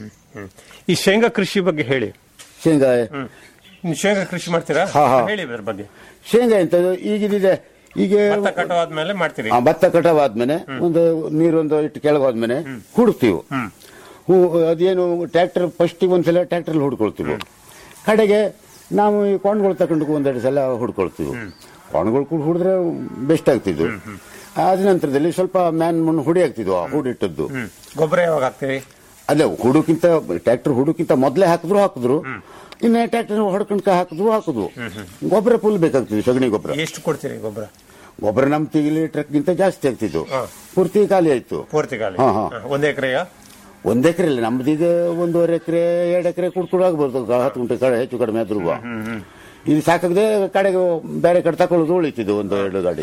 ಈ ಶೇಂಗಾ ಕೃಷಿ ಬಗ್ಗೆ ಹೇಳಿ ಶೇಂಗಾ ನೀವು ಶೇಂಗಾ ಕೃಷಿ ಮಾಡ್ತೀರಾ ಹಾ, ಹಾ. ಹೇಳಿ ಅದ್ರ ಬಗ್ಗೆ ಶೇಂಗಾ ಎಂತದ್ದು ಈಗಿದಿದೆ ಈಗ ಭತ್ತ ಕಟಾವಾದ್ಮೇಲೆ ಮಾಡ್ತೀರಿ ಆ, ಭತ್ತ ಕಟಾವಾದ್ಮೇಲೆ ಒಂದು ನೀರೊಂದು ಇಟ್ಟು ಕೆಳಗಾದ್ಮೇಲೆ ಹುಡುಕ್ತೀವಿ ಹೂ ಅದೇನು ಟ್ರ್ಯಾಕ್ಟರ್ ಫಸ್ಟ್ ಒಂದ್ಸಲ ಟ್ರ್ಯಾಕ್ಟರ್ ಹುಡ್ಕೊಳ್ತೀವಿ ಕಡೆಗೆ ನಾವು ಈ ಕೊಂಡ್ಗಳು ತಗೊಂಡು ಒಂದೆರಡು ಸಲ ಹುಡ್ಕೊಳ್ತೀವಿ ಕೊಂಡ್ಗಳು ಕೂಡ ಹುಡಿದ್ರೆ ಬೆಸ್ಟ್ ಆಗ್ತಿದ್ವು ಆದ ನಂತರದಲ್ಲಿ ಸ್ವಲ್ಪ ಮ್ಯಾನ್ ಮಣ್ಣು ಹುಡಿ ಆಗ್ತಿದ್ವು ಆ ಹುಡಿಟ್ಟದ್ದು ಗೊಬ್ಬರ ಯಾವಾಗ ಹಾಕ್ತೀರಿ ಅಲ್ಲ ಹುಡುಕಿಂತ ಟ್ರ್ಯಾಕ್ಟರ್ ಹುಡುಕಿಂತ ಮೊದಲೇ ಹಾಕಿದ್ರು ಹಾಕಿದ್ರು ಇನ್ನ ಟ್ರ್ಯಾಕ್ಟರ್ ಹೊಡ್ಕೊಂಡ್ಕ ಹಾಕಿದ್ರು ಹಾಕಿದ್ವು ಗೊಬ್ಬರ ಫುಲ್ ಬೇಕಾಗ್ತಿದ್ವು ಸಗಣಿ ಗೊಬ್ಬರ ಎಷ್ಟು ಕೊಡ್ತೀರಿ ಗೊಬ್ಬರ ಗೊಬ್ಬರ ನಮ್ ತಿಗಿಲಿ ಟ್ರಕ್ಗಿಂತ ಜಾಸ್ತಿ ಆಗ್ತಿತ್ತು ಪೂರ್ತಿ ಖಾಲಿ ಆಯ್ತು ಪೂರ್ತಿ ಕಾಲ ಹಾ, ಹಾ. ಒಂದ್ ಎಕರೆಯ ಒಂದ್ ಎಕರೆ ಇಲ್ಲ ನಮ್ದೀಗ ಒಂದೂವರೆ ಎಕರೆ ಎರಡು ಎಕರೆ ಕುಡ್ಕೊಂಡು ಆಗ್ಬೋದು ಹತ್ತು ಗುಂಟೆ ಕಡೆ ಹೆಚ್ಚು ಕಡಿಮೆ ಆದ್ರೂ ಇದು ಸಾಕಾಗದೆ ಕಡೆಗೆ ಬೇರೆ ಕಡೆ ತಕೊಳ್ಳೋದು ಉಳಿತಿದ್ದು ಒಂದು ಎರಡು ಗಾಡಿ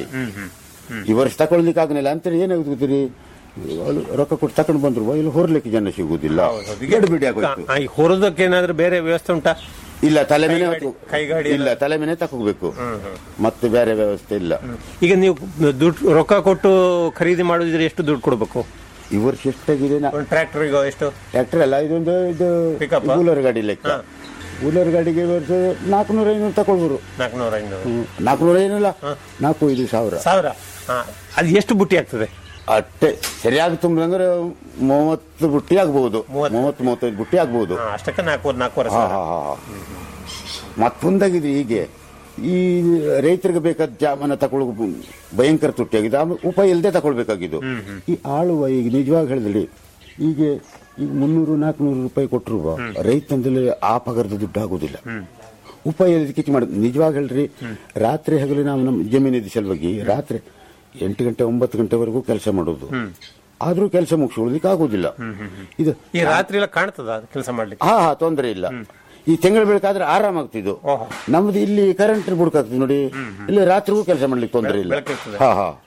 ಈ ವರ್ಷ ತಗೊಳ್ಲಿಕ್ಕೆ ಆಗಲಿಲ್ಲ ಅಂತೇಳಿ ಏನಾಗುತ್ತೆ ಗೊತ್ತೀರಿ ಅಲ್ಲಿ ರೊಕ್ಕ ಕೊಟ್ಟು ತಕೊಂಡು ಬಂದ್ರು ಇಲ್ಲಿ ಹೊರ್ಲಿಕ್ಕೆ ಜನ ಸಿಗುದಿಲ್ಲ ಗಡಿ ಬಿಡಿ ಆಗೋಯ್ತು ಆ, ಈ ಹೊರದಕ್ಕೆ ಏನಾದ್ರೂ ಬೇರೆ ವ್ಯವಸ್ಥೆ ಉಂಟಾ ಇಲ್ಲ ತಲೆ ಮೇಲೆ ಕೈಗಾಡಿ- ಕೈಗಾಡಿ ಇಲ್ಲ ತಲೆ ಮೇಲೆ ತಕೋಬೇಕು ಮತ್ತೆ ಬೇರೆ ವ್ಯವಸ್ಥೆ ಇಲ್ಲ ಈಗ ನೀವು ದುಡ್ಡು ರೊಕ್ಕ ಕೊಟ್ಟು ಖರೀದಿ ಮಾಡೋದಿದ್ರೆ ಎಷ್ಟು ದುಡ್ಡು ಕೊಡ್ಬೇಕು ಈ ವರ್ಷ ಎಷ್ಟಾಗಿದೆ ನಾ- ಒಂದು ಟ್ರ್ಯಾಕ್ಟರ್ಗೆ ಎಷ್ಟು ಟ್ರ್ಯಾಕ್ಟರ್ ಅಲ್ಲ ಇದೊಂದು ಇದು Pickup ಆ? ಕೂಲರ್ ಗಾಡಿ ಲೆಕ್ಕ ಕೂಲರ್ ಗಾಡಿಗೆ ಈ ವರ್ಷ ನಾಲ್ಕುನೂರ ಐನೂರು ತಗೊಳ್ಬೋದು ನಾಲ್ಕುನೂರ ಐನೂರು ನಾಲ್ಕುನೂರ ಏನಿಲ್ಲ ನಾಲ್ಕು ಐದು ಸಾವಿರ ಸಾವಿರ ಹಾ. ಅದು ಎಷ್ಟು ಬುಟ್ಟಿ ಆಗ್ತದೆ ಅಷ್ಟೇ ಸರಿಯಾಗಿ ತುಂಬಿದಂದ್ರೆ ಮೂವತ್ತು ಬುಟ್ಟಿ ಆಗ್ಬಹುದು ಮೂವತ್ತು ಮೂವತ್ತೈದು ಬುಟ್ಟಿ ಆಗ್ಬಹುದು ಹಾ, ಅಷ್ಟಕ್ಕೆ ನಾಲ್ಕು ನಾಲ್ಕೂವರೆ ಹಾ ಸಾವಿರ ಹಾ ಹಾ ಮತ್ತೊಂದಾಗಿದೆ ಹೀಗೆ ಈ ರೈತರಿಗೆ ಬೇಕಾದ ಜಾಮನ ತಗೊಳ್ಳೋ ಭಯಂಕರ ತುಟ್ಟಿಯಾಗಿದೆ ಆಮೇಲೆ ಉಪಾಯ ಇಲ್ಲದೆ ತಗೊಳ್ಬೇಕಾಗಿದ್ದು ಈ ಆಳುವ ಈಗ ನಿಜವಾಗಿ ಹೇಳಿದ್ರಿ ಈಗ ಈಗ ಮುನ್ನೂರು ನಾಲ್ಕುನೂರು ರೂಪಾಯಿ ಕೊಟ್ಟರು ರೈತಂದಲ್ಲಿ ಆ ಪಗಾರದ ದುಡ್ಡು ಆಗುದಿಲ್ಲ ಉಪಾಯ ಕಿಚ್ಚು ಮಾಡಿ ನಿಜವಾಗಿ ಹೇಳ್ರಿ ರಾತ್ರಿ ಹಗಲು ನಾವು ನಮ್ಮ ಜಮೀನಿದ ಸಲುವಾಗಿ ರಾತ್ರಿ ಎಂಟು ಗಂಟೆ ಒಂಬತ್ತು ಗಂಟೆವರೆಗೂ ಕೆಲಸ ಮಾಡೋದು ಆದ್ರೂ ಕೆಲಸ ಮುಗಿಸ್ಕೊಳ್ಳೋದಕ್ಕೆ ಆಗುದಿಲ್ಲ ಇದು ಈ ರಾತ್ರಿ ಎಲ್ಲ ಕಾಣ್ತದ ಕೆಲಸ ಮಾಡ್ಲಿಕ್ಕೆ ಹಾ ಹಾ ತೊಂದರೆ ಇಲ್ಲ ಈ ತಿಂಗಳ ಬೆಳಕಾದ್ರೆ ಆರಾಮಾಗ್ತಿದ್ದು ನಮ್ದು ಇಲ್ಲಿ ಕರೆಂಟ್ ಬುಡ್ಕಾಗ್ತದೆ ನೋಡಿ ಇಲ್ಲಿ ರಾತ್ರಿಗೂ ಕೆಲಸ ಮಾಡ್ಲಿಕ್ಕೆ ತೊಂದರೆ ಇಲ್ಲ ಬೆಳಕಿರ್ತದೆ. ಹಾ ಹಾ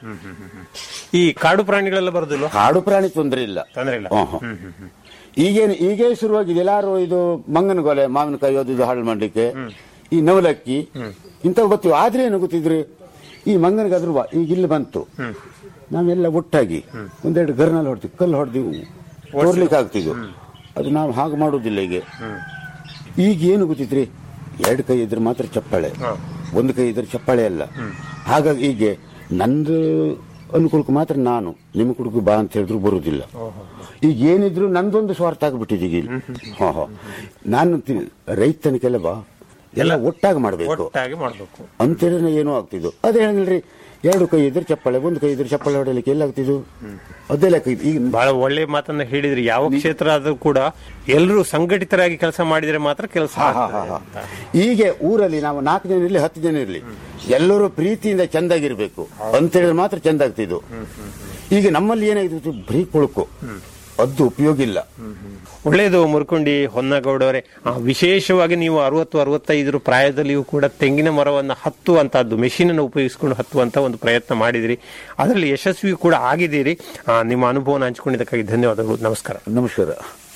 ಈ ಕಾಡು ಪ್ರಾಣಿಗಳೆಲ್ಲ ಬರುದಿಲ್ವಾ ಕಾಡು ಪ್ರಾಣಿ ತೊಂದರೆ ಇಲ್ಲ ತೊಂದರೆ ಇಲ್ಲ ಹಾ, ಹಾ. ಈಗೇನು ಈಗೇ ಶುರುವಾಗಿದೆ ಎಲ್ಲಾರು ಇದು ಮಂಗನಗೊಲೆ ಮಾವಿನಕಾಯಿ ಅದು ಇದು ಹಾಳು ಮಾಡ್ಲಿಕ್ಕೆ ಈ ನವಲಕ್ಕಿ ಇಂಥವು ಗೊತ್ತಿವು ಆದ್ರೆ ಏನು ಗೊತ್ತಿದ್ರಿ ಈ ಮಂಗನಿಗಾದ್ರೂ ಬಾ ಈಗ ಇಲ್ಲಿ ಬಂತು ನಾವೆಲ್ಲ ಒಟ್ಟಾಗಿ ಒಂದೆರಡು ಗರ್ನಲ್ಲಿ ಹೊಡ್ತೀವಿ ಕಲ್ಲು ಹೊಡೆದು ಓಡ್ಲಿಕ್ಕೆ ಆಗ್ತಿದ್ವು ಅದು ನಾವು ಹಾಗೆ ಮಾಡುವುದಿಲ್ಲ ಈಗ ಈಗ ಏನು ಗೊತ್ತಿದ್ರಿ ಎರಡು ಕೈ ಇದ್ರೆ ಮಾತ್ರ ಚಪ್ಪಾಳೆ ಒಂದು ಕೈ ಇದ್ರೆ ಚಪ್ಪಾಳೆ ಅಲ್ಲ ಹಾಗಾಗಿ ಈಗ ನಂದು ಅನುಕೂಲಕ್ಕೆ ಮಾತ್ರ ನಾನು ನಿಮ್ಮ ಕುಡುಕು ಬಾ ಅಂತ ಹೇಳಿದ್ರು ಬರುವುದಿಲ್ಲ ಈಗ ಏನಿದ್ರು ನಂದೊಂದು ಸ್ವಾರ್ಥ ಆಗ್ಬಿಟ್ಟಿದೆ ಈಗ ಇಲ್ಲಿ. ಹಾ ಹಾ ನಾನು ತಿ- ರೈತನ ಕೆಲವ ಎಲ್ಲ ಒಟ್ಟಾಗಿ ಮಾಡಬೇಕು ಒಟ್ಟಾಗಿ ಮಾಡ್ಬೇಕು ಅಂತೇಳಿ ಏನೋ ಆಗ್ತಿದ್ದು ಅದೇ ಹೇಳಿಲ್ರಿ ಎರಡು ಕೈ ಇದ್ರೆ ಚಪ್ಪಾಳೆ ಒಂದು ಕೈ ಇದ್ರೆ ಚಪ್ಪಾಳೆ ಹೊಡೆಯಲಿಕ್ಕೆ ಎಲ್ಲ ಆಗ್ತಿದ್ದು ಅದೇ ಲೆಕ್ಕ ಇದು. ಈಗ ಬಹಳ ಒಳ್ಳೆ ಮಾತನ್ನ ಹೇಳಿದ್ರಿ ಯಾವ ಕ್ಷೇತ್ರ ಆದ್ರೂ ಕೂಡ ಎಲ್ಲರೂ ಸಂಘಟಿತರಾಗಿ ಕೆಲಸ ಮಾಡಿದ್ರೆ ಮಾತ್ರ ಕೆಲಸ ಹಾ, ಹಾ, ಹಾ, ಹಾ. ಹೀಗೆ ಊರಲ್ಲಿ ನಾವು ನಾಲ್ಕು ಜನ ಇರಲಿ ಹತ್ತು ಜನ ಇರಲಿ ಎಲ್ಲರೂ ಪ್ರೀತಿಯಿಂದ ಚಂದಾಗಿರ್ಬೇಕು ಅಂತೇಳಿದ್ರೆ ಮಾತ್ರ ಚಂದ ಆಗ್ತಿದ್ದು ಈಗ ನಮ್ಮಲ್ಲಿ ಏನಾಗಿತ್ತು ಬರೀ ಕೊಳುಕು ಅದು ಉಪಯೋಗ ಇಲ್ಲ ಒಳ್ಳೆಯದು ಮುರ್ಕೊಂಡಿ ಹೊನ್ನಗೌಡವರೇ ಆ, ವಿಶೇಷವಾಗಿ ನೀವು ಅರವತ್ತು ಅರವತ್ತೈದರ ಪ್ರಾಯದಲ್ಲಿಯೂ ಕೂಡ ತೆಂಗಿನ ಮರವನ್ನು ಹತ್ತುವಂತಹದ್ದು ಮೆಷಿನ್ ಅನ್ನು ಉಪಯೋಗಿಸಿಕೊಂಡು ಹತ್ತುವಂತ ಒಂದು ಪ್ರಯತ್ನ ಮಾಡಿದಿರಿ ಅದರಲ್ಲಿ ಯಶಸ್ವಿ ಕೂಡ ಆಗಿದ್ದೀರಿ ಆ, ನಿಮ್ಮ ಅನುಭವನ ಹಂಚಿಕೊಂಡಿದ್ದಕ್ಕಾಗಿ ಧನ್ಯವಾದಗಳು ನಮಸ್ಕಾರ ನಮಸ್ಕಾರ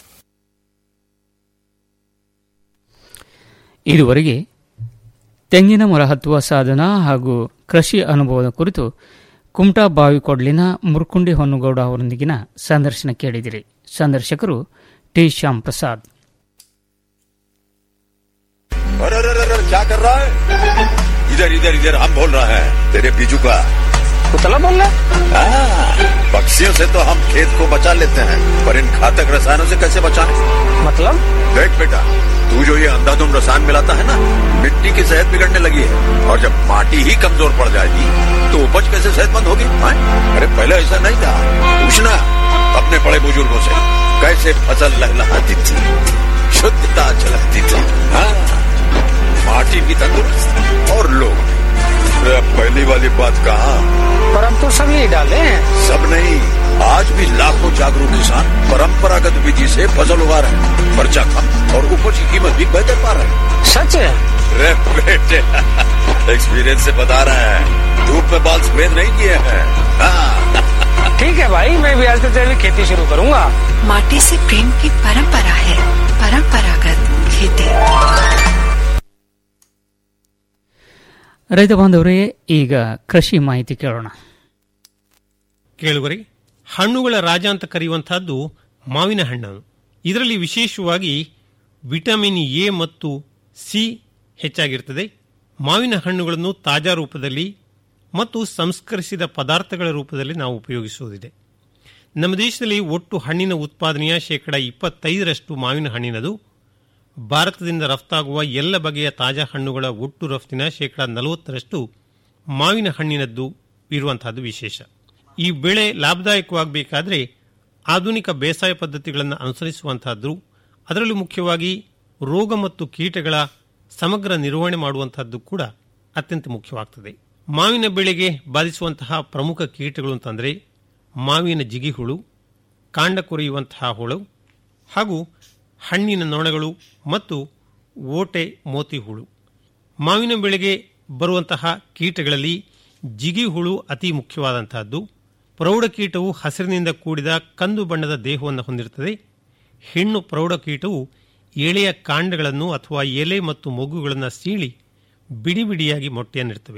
ಇದುವರೆಗೆ ತೆಂಗಿನ ಮರ ಹತ್ತುವ ಸಾಧನ ಹಾಗೂ ಕೃಷಿ ಅನುಭವದ ಕುರಿತು ಕುಮಟಾ ಬಾವಿಕೊಡ್ಲಿನ ಮುರ್ಕುಂಡಿ ಹೊನ್ನಗೌಡ ಅವರೊಂದಿಗಿನ ಸಂದರ್ಶನ ಕೇಳಿದಿರಿ ಸಂದರ್ಶಕರು ಟಿ ಶ್ಯಾಮ್ ಪ್ರಸಾದ್ अरे अरे अरे अरे, क्या कर रहा है इधर इधर इधर हम बोल रहा है तेरे बीजू का कुतला बोल रहा हाँ, पक्षियों से तो हम खेत को बचा लेते हैं पर इन घातक रसायनों से कैसे बचाएं? मतलब देख बेटा तू जो ये अंधाधुंध रसायन मिलाता है ना मिट्टी की सेहत बिगड़ने लगी है और जब माटी ही कमजोर पड़ जाएगी तो उपज कैसे सेहतमंद होगी हाँ? अरे पहले ऐसा नहीं था पूछना अपने बड़े बुजुर्गों से कैसे फसल लहलहाती थी शुद्धता झलकती थी हाँ माटी भी तंदुरुस्त और लोग भी। अरे अब पहली वाली बात कहा पर अब तो सब यही डाले हैं सब नहीं आज भी लाखों जागरूक किसान परंपरागत विधि से फसल उगा रहे हैं खर्चा कम और उपज की कीमत भी बेहतर पा रहे हैं सच है अरे बेटे एक्सपीरियंस से बता रहे हैं धूप में बाल सफेद नहीं किए हैं हाँ ठीक है भाई मैं भी आज से तेरी खेती शुरू करूंगा माटी से प्रेम की परंपरा है परंपरागत खेती ರೈತ ಬಾಂಧವರೇ ಈಗ ಕೃಷಿ ಮಾಹಿತಿ ಕೇಳೋಣ ಕೇಳುವರೆ ಹಣ್ಣುಗಳ ರಾಜ ಅಂತ ಕರೆಯುವಂತಹದ್ದು ಮಾವಿನ ಹಣ್ಣು ಇದರಲ್ಲಿ ವಿಶೇಷವಾಗಿ ವಿಟಮಿನ್ ಎ ಮತ್ತು ಸಿ ಹೆಚ್ಚಾಗಿರ್ತದೆ ಮಾವಿನ ಹಣ್ಣುಗಳನ್ನು ತಾಜಾ ರೂಪದಲ್ಲಿ ಮತ್ತು ಸಂಸ್ಕರಿಸಿದ ಪದಾರ್ಥಗಳ ರೂಪದಲ್ಲಿ ನಾವು ಉಪಯೋಗಿಸುವುದಿದೆ ನಮ್ಮ ದೇಶದಲ್ಲಿ ಒಟ್ಟು ಹಣ್ಣಿನ ಉತ್ಪಾದನೆಯ ಶೇಕಡ ಇಪ್ಪತ್ತೈದರಷ್ಟು ಮಾವಿನ ಹಣ್ಣಿನದು ಭಾರತದಿಂದ ರಫ್ತಾಗುವ ಎಲ್ಲ ಬಗೆಯ ತಾಜಾ ಹಣ್ಣುಗಳ ಒಟ್ಟು ರಫ್ತಿನ ಶೇಕಡ ನಲವತ್ತರಷ್ಟು ಮಾವಿನ ಹಣ್ಣಿನದ್ದು ಇರುವಂತಹದ್ದು ವಿಶೇಷ ಈ ಬೆಳೆ ಲಾಭದಾಯಕವಾಗಬೇಕಾದ್ರೆ ಆಧುನಿಕ ಬೇಸಾಯ ಪದ್ಧತಿಗಳನ್ನು ಅನುಸರಿಸುವಂತಹದ್ದು ಅದರಲ್ಲೂ ಮುಖ್ಯವಾಗಿ ರೋಗ ಮತ್ತು ಕೀಟಗಳ ಸಮಗ್ರ ನಿರ್ವಹಣೆ ಮಾಡುವಂತಹದ್ದು ಕೂಡ ಅತ್ಯಂತ ಮುಖ್ಯವಾಗ್ತದೆ ಮಾವಿನ ಬೆಳೆಗೆ ಬಾಧಿಸುವಂತಹ ಪ್ರಮುಖ ಕೀಟಗಳು ಅಂತಂದರೆ ಮಾವಿನ ಜಿಗಿಹುಳು ಕಾಂಡ ಕೊರೆಯುವಂತಹ ಹುಳು ಹಾಗೂ ಹಣ್ಣಿನ ನೊಣಗಳು ಮತ್ತು ಓಟೆ ಮೋತಿ ಹುಳು ಮಾವಿನ ಬೆಳೆಗೆ ಬರುವಂತಹ ಕೀಟಗಳಲ್ಲಿ ಜಿಗಿ ಹುಳು ಅತಿ ಮುಖ್ಯವಾದಂತಹದ್ದು ಪ್ರೌಢಕೀಟವು ಹಸಿರಿನಿಂದ ಕೂಡಿದ ಕಂದು ಬಣ್ಣದ ದೇಹವನ್ನು ಹೊಂದಿರುತ್ತದೆ ಹೆಣ್ಣು ಪ್ರೌಢಕೀಟವು ಎಳೆಯ ಕಾಂಡಗಳನ್ನು ಅಥವಾ ಎಲೆ ಮತ್ತು ಮೊಗ್ಗುಗಳನ್ನು ಸೀಳಿ ಬಿಡಿ ಬಿಡಿಯಾಗಿ ಮೊಟ್ಟೆಯನ್ನಿರ್ತವೆ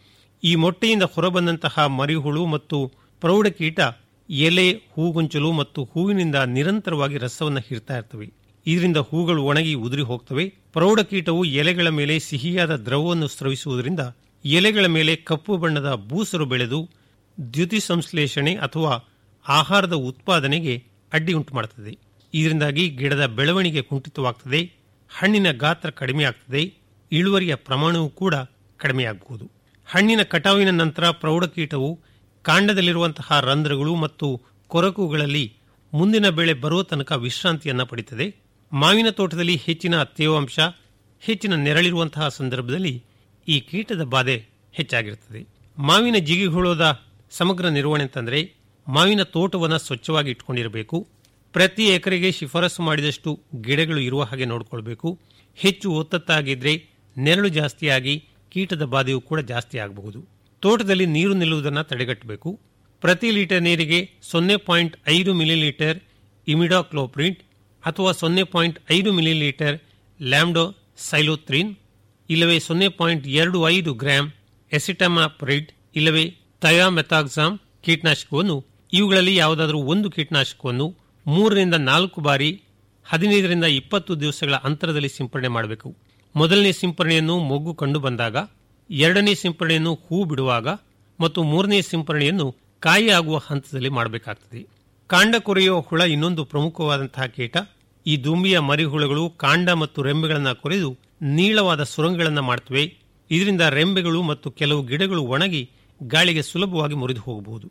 ಈ ಮೊಟ್ಟೆಯಿಂದ ಹೊರಬಂದಂತಹ ಮರಿಹುಳು ಮತ್ತು ಪ್ರೌಢಕೀಟ ಎಲೆ ಹೂಗೊಂಚಲು ಮತ್ತು ಹೂವಿನಿಂದ ನಿರಂತರವಾಗಿ ರಸವನ್ನು ಹೀರ್ತಾ ಇರ್ತವೆ ಇದರಿಂದ ಹೂಗಳು ಒಣಗಿ ಉದುರಿ ಹೋಗ್ತವೆ ಪ್ರೌಢಕೀಟವು ಎಲೆಗಳ ಮೇಲೆ ಸಿಹಿಯಾದ ದ್ರವವನ್ನು ಸ್ರವಿಸುವುದರಿಂದ ಎಲೆಗಳ ಮೇಲೆ ಕಪ್ಪು ಬಣ್ಣದ ಬೂಸರು ಬೆಳೆದು ದ್ಯುತಿ ಸಂಶ್ಲೇಷಣೆ ಅಥವಾ ಆಹಾರದ ಉತ್ಪಾದನೆಗೆ ಅಡ್ಡಿ ಉಂಟು ಮಾಡುತ್ತದೆ ಇದರಿಂದಾಗಿ ಗಿಡದ ಬೆಳವಣಿಗೆ ಕುಂಠಿತವಾಗ್ತದೆ ಹಣ್ಣಿನ ಗಾತ್ರ ಕಡಿಮೆಯಾಗ್ತದೆ ಇಳುವರಿಯ ಪ್ರಮಾಣವೂ ಕೂಡ ಕಡಿಮೆಯಾಗಬಹುದು ಹಣ್ಣಿನ ಕಟಾವಿನ ನಂತರ ಪ್ರೌಢಕೀಟವು ಕಾಂಡದಲ್ಲಿರುವಂತಹ ರಂಧ್ರಗಳು ಮತ್ತು ಕೊರಕುಗಳಲ್ಲಿ ಮುಂದಿನ ಬೆಳೆ ಬರುವ ತನಕ ವಿಶ್ರಾಂತಿಯನ್ನ ಪಡೆಯುತ್ತದೆ ಮಾವಿನ ತೋಟದಲ್ಲಿ ಹೆಚ್ಚಿನ ತೇವಾಂಶ ಹೆಚ್ಚಿನ ನೆರಳಿರುವಂತಹ ಸಂದರ್ಭದಲ್ಲಿ ಈ ಕೀಟದ ಬಾಧೆ ಹೆಚ್ಚಾಗಿರುತ್ತದೆ ಮಾವಿನ ಜಿಗಿಹುಳದ ಸಮಗ್ರ ನಿರ್ವಹಣೆ ಅಂತಂದರೆ ಮಾವಿನ ತೋಟವನ್ನು ಸ್ವಚ್ಛವಾಗಿ ಇಟ್ಕೊಂಡಿರಬೇಕು ಪ್ರತಿ ಎಕರೆಗೆ ಶಿಫಾರಸು ಮಾಡಿದಷ್ಟು ಗಿಡಗಳು ಇರುವ ಹಾಗೆ ನೋಡಿಕೊಳ್ಬೇಕು ಹೆಚ್ಚು ಒತ್ತತ್ತಾಗಿದ್ರೆ ನೆರಳು ಜಾಸ್ತಿಯಾಗಿ ಕೀಟದ ಬಾಧೆಯೂ ಕೂಡ ಜಾಸ್ತಿ ಆಗಬಹುದು ತೋಟದಲ್ಲಿ ನೀರು ನಿಲ್ಲುವುದನ್ನು ತಡೆಗಟ್ಟಬೇಕು ಪ್ರತಿ ಲೀಟರ್ ನೀರಿಗೆ ಸೊನ್ನೆ ಪಾಯಿಂಟ್ ಐದು ಮಿಲಿಲೀಟರ್ ಇಮಿಡಾಕ್ಲೋಪ್ರಿಡ್ ಅಥವಾ ಸೊನ್ನೆ ಪಾಯಿಂಟ್ ಐದು ಮಿಲಿಲೀಟರ್ ಲ್ಯಾಮ್ಡೋ ಸೈಲೋತ್ರಿನ್ ಇಲ್ಲವೇ ಸೊನ್ನೆ ಪಾಯಿಂಟ್ ಎರಡು ಐದು ಗ್ರಾಂ ಎಸಿಟಮಾಪ್ರಿಡ್ ಇಲ್ಲವೇ ಥಯಾಮೆಥಾಕ್ಸಾಮ್ ಕೀಟನಾಶಕವನ್ನು ಇವುಗಳಲ್ಲಿ ಯಾವುದಾದರೂ ಒಂದು ಕೀಟನಾಶಕವನ್ನು ಮೂರರಿಂದ ನಾಲ್ಕು ಬಾರಿ ಹದಿನೈದರಿಂದ ಇಪ್ಪತ್ತು ದಿವಸಗಳ ಅಂತರದಲ್ಲಿ ಸಿಂಪಡಣೆ ಮಾಡಬೇಕು ಮೊದಲನೇ ಸಿಂಪರಣೆಯನ್ನು ಮೊಗ್ಗು ಕಂಡು ಬಂದಾಗ ಎರಡನೇ ಸಿಂಪರಣೆಯನ್ನು ಹೂ ಬಿಡುವಾಗ ಮತ್ತು ಮೂರನೇ ಸಿಂಪರಣೆಯನ್ನು ಕಾಯಿ ಆಗುವ ಹಂತದಲ್ಲಿ ಮಾಡಬೇಕಾಗ್ತದೆ ಕಾಂಡ ಕೊರೆಯುವ ಹುಳ ಇನ್ನೊಂದು ಪ್ರಮುಖವಾದಂತಹ ಕೀಟ ಈ ದುಂಬಿಯ ಮರಿಹುಳುಗಳು ಕಾಂಡ ಮತ್ತು ರೆಂಬೆಗಳನ್ನು ಕೊರೆದು ನೀಳವಾದ ಸುರಂಗಗಳನ್ನು ಮಾಡ್ತವೆ ಇದರಿಂದ ರೆಂಬೆಗಳು ಮತ್ತು ಕೆಲವು ಗಿಡಗಳು ಒಣಗಿ ಗಾಳಿಗೆ ಸುಲಭವಾಗಿ ಮುರಿದು ಹೋಗಬಹುದು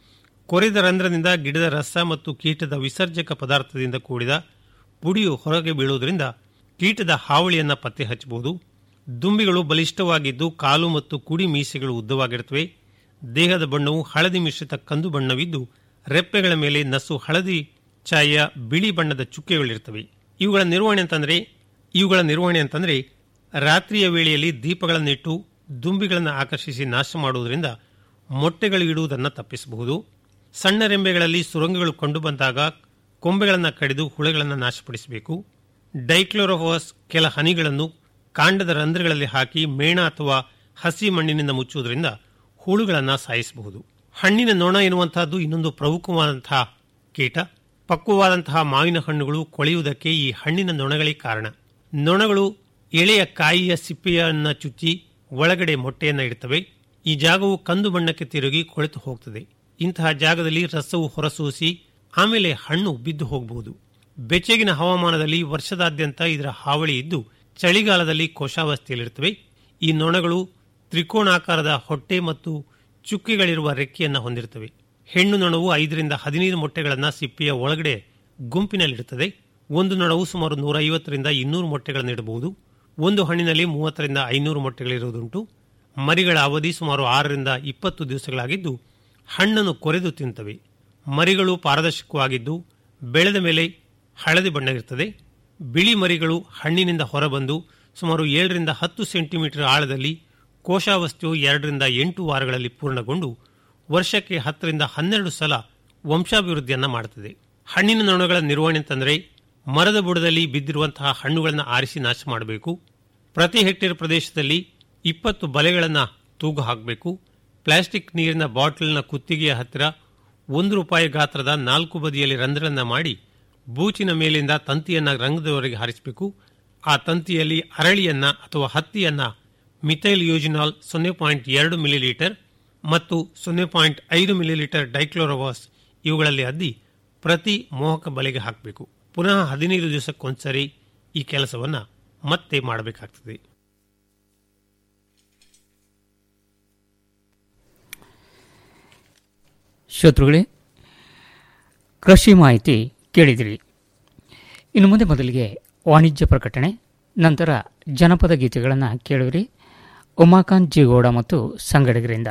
ಕೊರೆದ ರಂಧ್ರದಿಂದ ಗಿಡದ ರಸ ಮತ್ತು ಕೀಟದ ವಿಸರ್ಜಕ ಪದಾರ್ಥದಿಂದ ಕೂಡಿದ ಪುಡಿಯು ಹೊರಗೆ ಬೀಳುವುದರಿಂದ ಕೀಟದ ಹಾವಳಿಯನ್ನು ಪತ್ತೆ ಹಚ್ಚಬಹುದು ದುಂಬಿಗಳು ಬಲಿಷ್ಠವಾಗಿದ್ದು ಕಾಲು ಮತ್ತು ಕುಡಿ ಮೀಸೆಗಳು ಉದ್ದವಾಗಿರುತ್ತವೆ ದೇಹದ ಬಣ್ಣವು ಹಳದಿ ಮಿಶ್ರಿತ ಕಂದು ಬಣ್ಣವಿದ್ದು ರೆಪ್ಪೆಗಳ ಮೇಲೆ ನಸು ಹಳದಿ ಛಾಯೆಯ ಬಿಳಿ ಬಣ್ಣದ ಚುಕ್ಕೆಗಳಿರ್ತವೆ ಇವುಗಳ ನಿರ್ವಹಣೆ ಅಂತಂದ್ರೆ ಇವುಗಳ ನಿರ್ವಹಣೆ ಅಂತಂದ್ರೆ ರಾತ್ರಿಯ ವೇಳೆಯಲ್ಲಿ ದೀಪಗಳನ್ನಿಟ್ಟು ದುಂಬಿಗಳನ್ನು ಆಕರ್ಷಿಸಿ ನಾಶ ಮಾಡುವುದರಿಂದ ಮೊಟ್ಟೆಗಳು ಇಡುವುದನ್ನು ತಪ್ಪಿಸಬಹುದು ಸಣ್ಣ ರೆಂಬೆಗಳಲ್ಲಿ ಸುರಂಗಗಳು ಕಂಡುಬಂದಾಗ ಕೊಂಬೆಗಳನ್ನು ಕಡಿದು ಹುಳೆಗಳನ್ನು ನಾಶಪಡಿಸಬೇಕು ಡೈಕ್ಲೋರೋಫಾಸ್ ಕೆಲ ಹನಿಗಳನ್ನು ಕಾಂಡದ ರಂಧ್ರಗಳಲ್ಲಿ ಹಾಕಿ ಮೇಣ ಅಥವಾ ಹಸಿ ಮಣ್ಣಿನಿಂದ ಮುಚ್ಚುವುದರಿಂದ ಹುಳುಗಳನ್ನು ಸಾಯಿಸಬಹುದು ಹಣ್ಣಿನ ನೊಣ ಎನ್ನುವಂತಹದ್ದು ಇನ್ನೊಂದು ಪ್ರಮುಖವಾದಂತಹ ಕೀಟ ಪಕ್ವವಾದಂತಹ ಮಾವಿನ ಹಣ್ಣುಗಳು ಕೊಳೆಯುವುದಕ್ಕೆ ಈ ಹಣ್ಣಿನ ನೊಣಗಳೇ ಕಾರಣ ನೊಣಗಳು ಎಳೆಯ ಕಾಯಿಯ ಸಿಪ್ಪೆಯನ್ನ ಚುಚ್ಚಿ ಒಳಗಡೆ ಮೊಟ್ಟೆಯನ್ನ ಇಡುತ್ತವೆ ಈ ಜಾಗವು ಕಂದು ಬಣ್ಣಕ್ಕೆ ತಿರುಗಿ ಕೊಳೆತು ಹೋಗ್ತದೆ ಇಂತಹ ಜಾಗದಲ್ಲಿ ರಸವು ಹೊರಸೂಸಿ ಆಮೇಲೆ ಹಣ್ಣು ಬಿದ್ದು ಹೋಗಬಹುದು ಬೆಚ್ಚಗಿನ ಹವಾಮಾನದಲ್ಲಿ ವರ್ಷದಾದ್ಯಂತ ಇದರ ಹಾವಳಿ ಇದ್ದು ಚಳಿಗಾಲದಲ್ಲಿ ಕೋಶಾವಸ್ಥೆಯಲ್ಲಿರುತ್ತವೆ ಈ ನೊಣಗಳು ತ್ರಿಕೋಣಾಕಾರದ ಹೊಟ್ಟೆ ಮತ್ತು ಚುಕ್ಕೆಗಳಿರುವ ರೆಕ್ಕೆಯನ್ನು ಹೊಂದಿರುತ್ತವೆ ಹೆಣ್ಣು ನೊಣವು ಐದರಿಂದ ಹದಿನೈದು ಮೊಟ್ಟೆಗಳನ್ನು ಸಿಪ್ಪೆಯ ಒಳಗಡೆ ಗುಂಪಿನಲ್ಲಿಡುತ್ತದೆ ಒಂದು ನೊಣವು ಸುಮಾರು ನೂರ ಐವತ್ತರಿಂದ ಇನ್ನೂರು ಮೊಟ್ಟೆಗಳನ್ನು ಇಡಬಹುದು ಒಂದು ಹಣ್ಣಿನಲ್ಲಿ ಮೂವತ್ತರಿಂದ ಐನೂರು ಮೊಟ್ಟೆಗಳಿರುವುದುಂಟು ಮರಿಗಳ ಅವಧಿ ಸುಮಾರು ಆರರಿಂದ ಇಪ್ಪತ್ತು ದಿವಸಗಳಾಗಿದ್ದು ಹಣ್ಣನ್ನು ಕೊರೆದು ತಿಂತವೆ ಮರಿಗಳು ಪಾರದರ್ಶಕವಾಗಿದ್ದು ಬೆಳೆದ ಮೇಲೆ ಹಳದಿ ಬಣ್ಣವಿರುತ್ತದೆ ಬಿಳಿ ಮರಿಗಳು ಹಣ್ಣಿನಿಂದ ಹೊರಬಂದು ಸುಮಾರು ಏಳರಿಂದ ಹತ್ತು ಸೆಂಟಿಮೀಟರ್ ಆಳದಲ್ಲಿ ಕೋಶಾವಸ್ಥೆಯು ಎರಡರಿಂದ ಎಂಟು ವಾರಗಳಲ್ಲಿ ಪೂರ್ಣಗೊಂಡು ವರ್ಷಕ್ಕೆ ಹತ್ತರಿಂದ ಹನ್ನೆರಡು ಸಲ ವಂಶಾಭಿವೃದ್ಧಿಯನ್ನ ಮಾಡುತ್ತದೆ ಹಣ್ಣಿನ ನೊಣಗಳ ನಿರ್ವಹಣೆ ಅಂತಂದರೆ ಮರದ ಬುಡದಲ್ಲಿ ಬಿದ್ದಿರುವಂತಹ ಹಣ್ಣುಗಳನ್ನು ಆರಿಸಿ ನಾಶ ಮಾಡಬೇಕು ಪ್ರತಿ ಹೆಕ್ಟೇರ್ ಪ್ರದೇಶದಲ್ಲಿ ಇಪ್ಪತ್ತು ಬಲೆಗಳನ್ನು ತೂಗು ಹಾಕಬೇಕು ಪ್ಲಾಸ್ಟಿಕ್ ನೀರಿನ ಬಾಟಲ್ನ ಕುತ್ತಿಗೆಯ ಹತ್ತಿರ ಒಂದು ರೂಪಾಯಿ ಗಾತ್ರದ ನಾಲ್ಕು ಬದಿಯಲ್ಲಿ ರಂಧ್ರನ್ನ ಮಾಡಿ ಬೂಚಿನ ಮೇಲಿಂದ ತಂತಿಯನ್ನ ರಂಗದವರೆಗೆ ಹಾರಿಸಬೇಕು ಆ ತಂತಿಯಲ್ಲಿ ಅರಳಿಯನ್ನ ಅಥವಾ ಹತ್ತಿಯನ್ನ ಮಿಥೈಲ್ ಯೂಜಿನಾಲ್ ಸೊನ್ನೆ ಪಾಯಿಂಟ್ ಎರಡು ಮಿಲಿಲೀಟರ್ ಮತ್ತು ಸೊನ್ನೆ ಪಾಯಿಂಟ್ ಐದು ಮಿಲಿಲೀಟರ್ ಡೈಕ್ಲೋರೋವಾಸ್ ಇವುಗಳಲ್ಲಿ ಅದ್ದಿ ಪ್ರತಿ ಮೋಹಕ ಬಲೆಗೆ ಹಾಕಬೇಕು ಪುನಃ ಹದಿನೈದು ದಿವಸಕ್ಕೊಂದ್ಸರಿ ಈ ಕೆಲಸವನ್ನ ಮತ್ತೆ ಮಾಡಬೇಕಾಗ್ತದೆ ಶ್ರೋತೃಗಳೇ ಕೃಷಿ ಮಾಹಿತಿ ಕೇಳಿದಿರಿ ಇನ್ನು ಮುಂದೆ ಮೊದಲಿಗೆ ವಾಣಿಜ್ಯ ಪ್ರಕಟಣೆ ನಂತರ ಜನಪದ ಗೀತೆಗಳನ್ನು ಕೇಳುವಿರಿ ಉಮಾಕಾಂತ್ ಜಿಗೌಡ ಮತ್ತು ಸಂಗಡಿಗರಿಂದ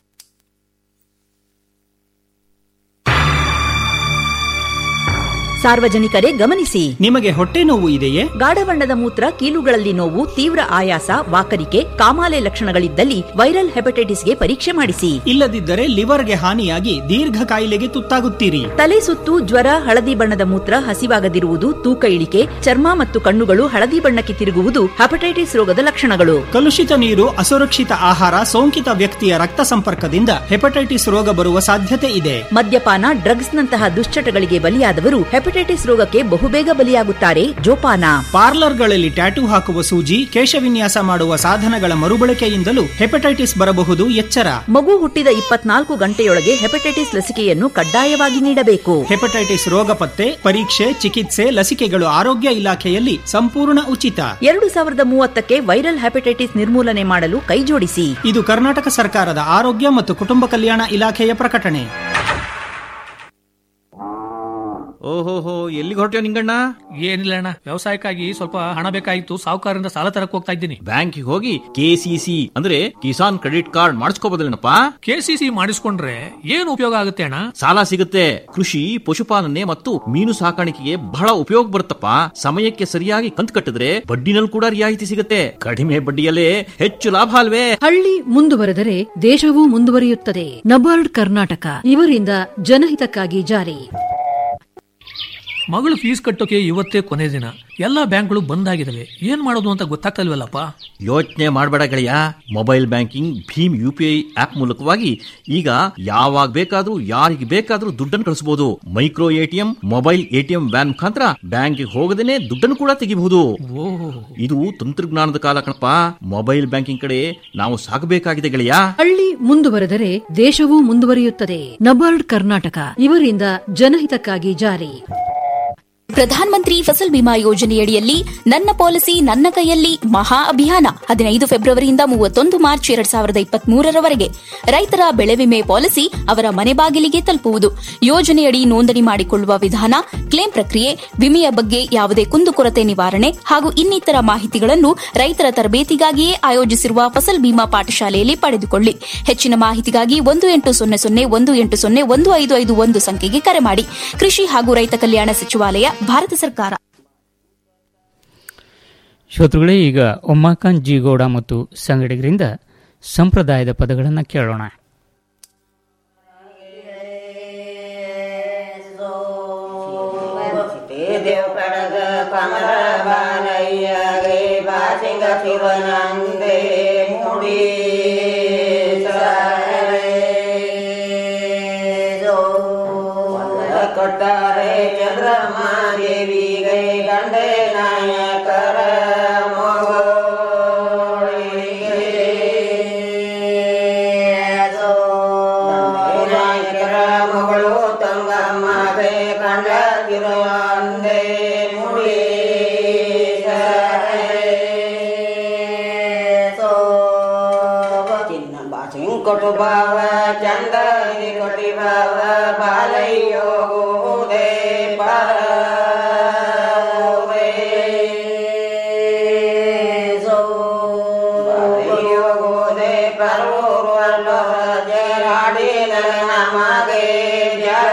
ಸಾರ್ವಜನಿಕರೇ ಗಮನಿಸಿ ನಿಮಗೆ ಹೊಟ್ಟೆ ನೋವು ಇದೆಯೇ ಗಾಢ ಬಣ್ಣದ ಮೂತ್ರ ಕೀಲುಗಳಲ್ಲಿ ನೋವು ತೀವ್ರ ಆಯಾಸ ವಾಕರಿಕೆ ಕಾಮಾಲೆ ಲಕ್ಷಣಗಳಿದ್ದಲ್ಲಿ ವೈರಲ್ ಹೆಪಟೈಟಿಸ್ಗೆ ಪರೀಕ್ಷೆ ಮಾಡಿಸಿ ಇಲ್ಲದಿದ್ದರೆ ಲಿವರ್ಗೆ ಹಾನಿಯಾಗಿ ದೀರ್ಘ ಕಾಯಿಲೆಗೆ ತುತ್ತಾಗುತ್ತೀರಿ ತಲೆ ಸುತ್ತು ಜ್ವರ ಹಳದಿ ಬಣ್ಣದ ಮೂತ್ರ ಹಸಿವಾಗದಿರುವುದು ತೂಕ ಇಳಿಕೆ ಚರ್ಮ ಮತ್ತು ಕಣ್ಣುಗಳು ಹಳದಿ ಬಣ್ಣಕ್ಕೆ ತಿರುಗುವುದು ಹೆಪಟೈಟಿಸ್ ರೋಗದ ಲಕ್ಷಣಗಳು ಕಲುಷಿತ ನೀರು ಅಸುರಕ್ಷಿತ ಆಹಾರ ಸೋಂಕಿತ ವ್ಯಕ್ತಿಯ ರಕ್ತ ಸಂಪರ್ಕದಿಂದ ಹೆಪಟೈಟಿಸ್ ರೋಗ ಬರುವ ಸಾಧ್ಯತೆ ಇದೆ ಮದ್ಯಪಾನ ಡ್ರಗ್ಸ್ ನಂತಹ ದುಶ್ಚಟಗಳಿಗೆ ಬಲಿಯಾದವರು ಹೆಪಟೈಟಿಸ್ ರೋಗಕ್ಕೆ ಬಹುಬೇಗ ಬಲಿಯಾಗುತ್ತಾರೆ ಜೋಪಾನ ಪಾರ್ಲರ್ಗಳಲ್ಲಿ ಟ್ಯಾಟೂ ಹಾಕುವ ಸೂಜಿ ಕೇಶವಿನ್ಯಾಸ ಮಾಡುವ ಸಾಧನಗಳ ಮರುಬಳಕೆಯಿಂದಲೂ ಹೆಪಟೈಟಿಸ್ ಬರಬಹುದು ಎಚ್ಚರ ಮಗು ಹುಟ್ಟಿದ ಇಪ್ಪತ್ನಾಲ್ಕು ಗಂಟೆಯೊಳಗೆ ಹೆಪಟೈಟಿಸ್ ಲಸಿಕೆಯನ್ನು ಕಡ್ಡಾಯವಾಗಿ ನೀಡಬೇಕು ಹೆಪಟೈಟಿಸ್ ರೋಗ ಪತ್ತೆ ಪರೀಕ್ಷೆ ಚಿಕಿತ್ಸೆ ಲಸಿಕೆಗಳು ಆರೋಗ್ಯ ಇಲಾಖೆಯಲ್ಲಿ ಸಂಪೂರ್ಣ ಉಚಿತ ಎರಡು ಸಾವಿರದ ಮೂವತ್ತಕ್ಕೆ ವೈರಲ್ ಹೆಪಟೈಟಿಸ್ ನಿರ್ಮೂಲನೆ ಮಾಡಲು ಕೈಜೋಡಿಸಿ ಇದು ಕರ್ನಾಟಕ ಸರ್ಕಾರದ ಆರೋಗ್ಯ ಮತ್ತು ಕುಟುಂಬ ಕಲ್ಯಾಣ ಇಲಾಖೆಯ ಪ್ರಕಟಣೆ ಓಹೋಹೋ ಎಲ್ಲಿಗೆ ಹೊರಟ್ಯೋ ನಿಂಗಣ್ಣ ಏನಿಲ್ಲ ಅಣ್ಣ ವ್ಯವಸಾಯಕ್ಕಾಗಿ ಸ್ವಲ್ಪ ಹಣ ಬೇಕಾಗಿತ್ತು ಸಾಹುಕಾರರಿಂದ ಸಾಲ ತರಕ್ ಹೋಗ್ತಾ ಇದ್ದೀನಿ ಬ್ಯಾಂಕಿಗೆ ಹೋಗಿ ಕೆಸಿಸಿ ಅಂದ್ರೆ ಕಿಸಾನ್ ಕ್ರೆಡಿಟ್ ಕಾರ್ಡ್ ಮಾಡಿಸ್ಕೋಬೋದಿಲ್ಲನಪ್ಪ ಕೆಸಿಸಿ ಮಾಡಿಸ್ಕೊಂಡ್ರೆ ಏನು ಉಪಯೋಗ ಆಗುತ್ತೆ ಅಣ್ಣ ಸಾಲ ಸಿಗುತ್ತೆ ಕೃಷಿ ಪಶುಪಾಲನೆ ಮತ್ತು ಮೀನು ಸಾಕಾಣಿಕೆಗೆ ಬಹಳ ಉಪಯೋಗ ಬರುತ್ತಪ್ಪ ಸಮಯಕ್ಕೆ ಸರಿಯಾಗಿ ಕಂತು ಕಟ್ಟಿದ್ರೆ ಬಡ್ಡಿನಲ್ಲಿ ಕೂಡ ರಿಯಾಯಿತಿ ಸಿಗುತ್ತೆ ಕಡಿಮೆ ಬಡ್ಡಿಯಲ್ಲೇ ಹೆಚ್ಚು ಲಾಭ ಅಲ್ವೇ ಹಳ್ಳಿ ಮುಂದುವರೆದರೆ ದೇಶವೂ ಮುಂದುವರಿಯುತ್ತದೆ ನಬಾರ್ಡ್ ಕರ್ನಾಟಕ ಇವರಿಂದ ಜನಹಿತಕ್ಕಾಗಿ ಜಾರಿ ಮಗಳು ಫೀಸ್ ಕಟ್ಟೋಕೆ ಇವತ್ತೇ ಕೊನೆ ದಿನ ಎಲ್ಲಾ ಬ್ಯಾಂಕ್ಗಳು ಬಂದ್ ಆಗಿದಾವೆ ಏನ್ ಮಾಡೋದು ಅಂತ ಗೊತ್ತಾಗ್ತಲ್ವಲ್ಲಪ್ಪ ಯೋಚನೆ ಮಾಡಬೇಡ ಗೆಳೆಯ ಮೊಬೈಲ್ ಬ್ಯಾಂಕಿಂಗ್ ಭೀಮ್ ಯು ಪಿ ಐ ಆಪ್ ಮೂಲಕವಾಗಿ ಈಗ ಯಾವಾಗ ಬೇಕಾದ್ರೂ ಯಾರಿಗೆ ಬೇಕಾದ್ರೂ ದುಡ್ಡನ್ನು ಕಳಿಸಬಹುದು micro ATM mobile ATM van ಮುಖಾಂತರ ಬ್ಯಾಂಕ್ಗೆ ಹೋಗದೇನೆ ದುಡ್ಡನ್ನು ಕೂಡ ತೆಗಿಬಹುದು ಇದು ತಂತ್ರಜ್ಞಾನದ ಕಾಲ ಕಣಪ್ಪ ಮೊಬೈಲ್ ಬ್ಯಾಂಕಿಂಗ್ ಕಡೆ ನಾವು ಸಾಗಬೇಕಾಗಿದೆ ಗೆಳೆಯ ಹಳ್ಳಿ ಮುಂದುವರೆದರೆ ದೇಶವೂ ಮುಂದುವರಿಯುತ್ತದೆ ನಬಾರ್ಡ್ ಕರ್ನಾಟಕ ಇವರಿಂದ ಜನಹಿತಕ್ಕಾಗಿ ಜಾರಿ ಪ್ರಧಾನ ಮಂತ್ರಿ ಫಸಲ್ ಬಿಮಾ ಯೋಜನೆಯಡಿಯಲ್ಲಿ ನನ್ನ ಪಾಲಿಸಿ ನನ್ನ ಕೈಯಲ್ಲಿ ಮಹಾ ಅಭಿಯಾನ ಹದಿನೈದು ಫೆಬ್ರವರಿಯಿಂದ ಮೂವತ್ತೊಂದು ಮಾರ್ಚ್ ಎರಡ್ ಸಾವಿರದ ಇಪ್ಪತ್ತ್ ಮೂರರವರೆಗೆ ರೈತರ ಬೆಳೆ ವಿಮೆ ಪಾಲಿಸಿ ಅವರ ಮನೆ ಬಾಗಿಲಿಗೆ ತಲುಪುವುದು ಯೋಜನೆಯಡಿ ನೋಂದಣಿ ಮಾಡಿಕೊಳ್ಳುವ ವಿಧಾನ ಕ್ಲೇಮ್ ಪ್ರಕ್ರಿಯೆ ವಿಮೆಯ ಬಗ್ಗೆ ಯಾವುದೇ ಕುಂದುಕೊರತೆ ನಿವಾರಣೆ ಹಾಗೂ ಇನ್ನಿತರ ಮಾಹಿತಿಗಳನ್ನು ರೈತರ ತರಬೇತಿಗಾಗಿಯೇ ಆಯೋಜಿಸಿರುವ ಫಸಲ್ ಬಿಮಾ ಪಾಠಶಾಲೆಯಲ್ಲಿ ಪಡೆದುಕೊಳ್ಳಿ ಹೆಚ್ಚಿನ ಮಾಹಿತಿಗಾಗಿ ಒಂದು ಎಂಟು ಸೊನ್ನೆ ಸೊನ್ನೆ ಒಂದು ಎಂಟು ಸೊನ್ನೆ ಒಂದು ಐದು ಐದು ಒಂದು ಸಂಖ್ಯೆಗೆ ಕರೆ ಮಾಡಿ ಕೃಷಿ ಹಾಗೂ ರೈತ ಕಲ್ಯಾಣ ಸಚಿವಾಲಯ ಭಾರತ ಸರ್ಕಾರ ಶ್ರೋತೃಗಳೇ ಈಗ ಉಮಾಕಾಂತ್ ಜಿಗೌಡ ಮತ್ತು ಸಂಗಡಿಗರಿಂದ ಸಂಪ್ರದಾಯದ ಪದಗಳನ್ನು ಕೇಳೋಣ ದೇವ್ ಕಡಗ ಕಮಲ ಬಾಲಯ್ಯಗೆ ಬಾಸಿಂಗ ಶಿವನಂದೆ ಮುಡಿ ಕೊಟ್ಟಾರೆ ಚಂದ್ರ ತಂದೆ ನಾಯಕರ ನಾಯಕರ ಮಗಳು ತಂಗಮ್ಮಗೆ ಕಂಡಗಿರುವಂದೆ ಮುಡಿ ಚಿನ್ನ ಬಾಸಿಂಕೊಟು ಬಾವ ಚಂದ ಕೊಟಿ ಬಾವ ಬಾಲಯ್ಯೋಗುವುದೇ ಪರ ಯೋಗೋದೆ ಪರೂರು ಅಲ್ಲೋ ಜರಾಡಿನ ನಮಗೆ ಜರ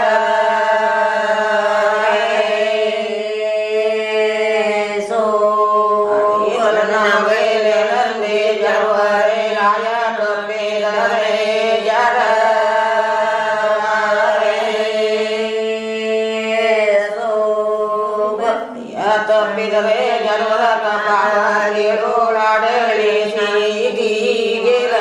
ತಪ್ಪಿದರೆ ಜನರ ಕಪಾಳಿರುಳಾಡಳಿ ಶ್ರೀಗಿರ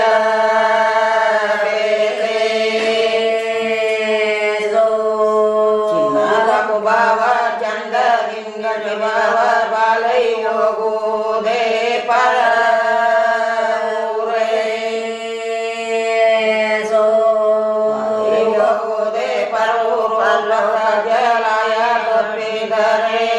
ಚಿನ್ನದ ಕುಬಾವ ಚಂದದಿಂದ ಬಾವ ಬಾಲೈ ಹೋಗುವುದೇ ಪರ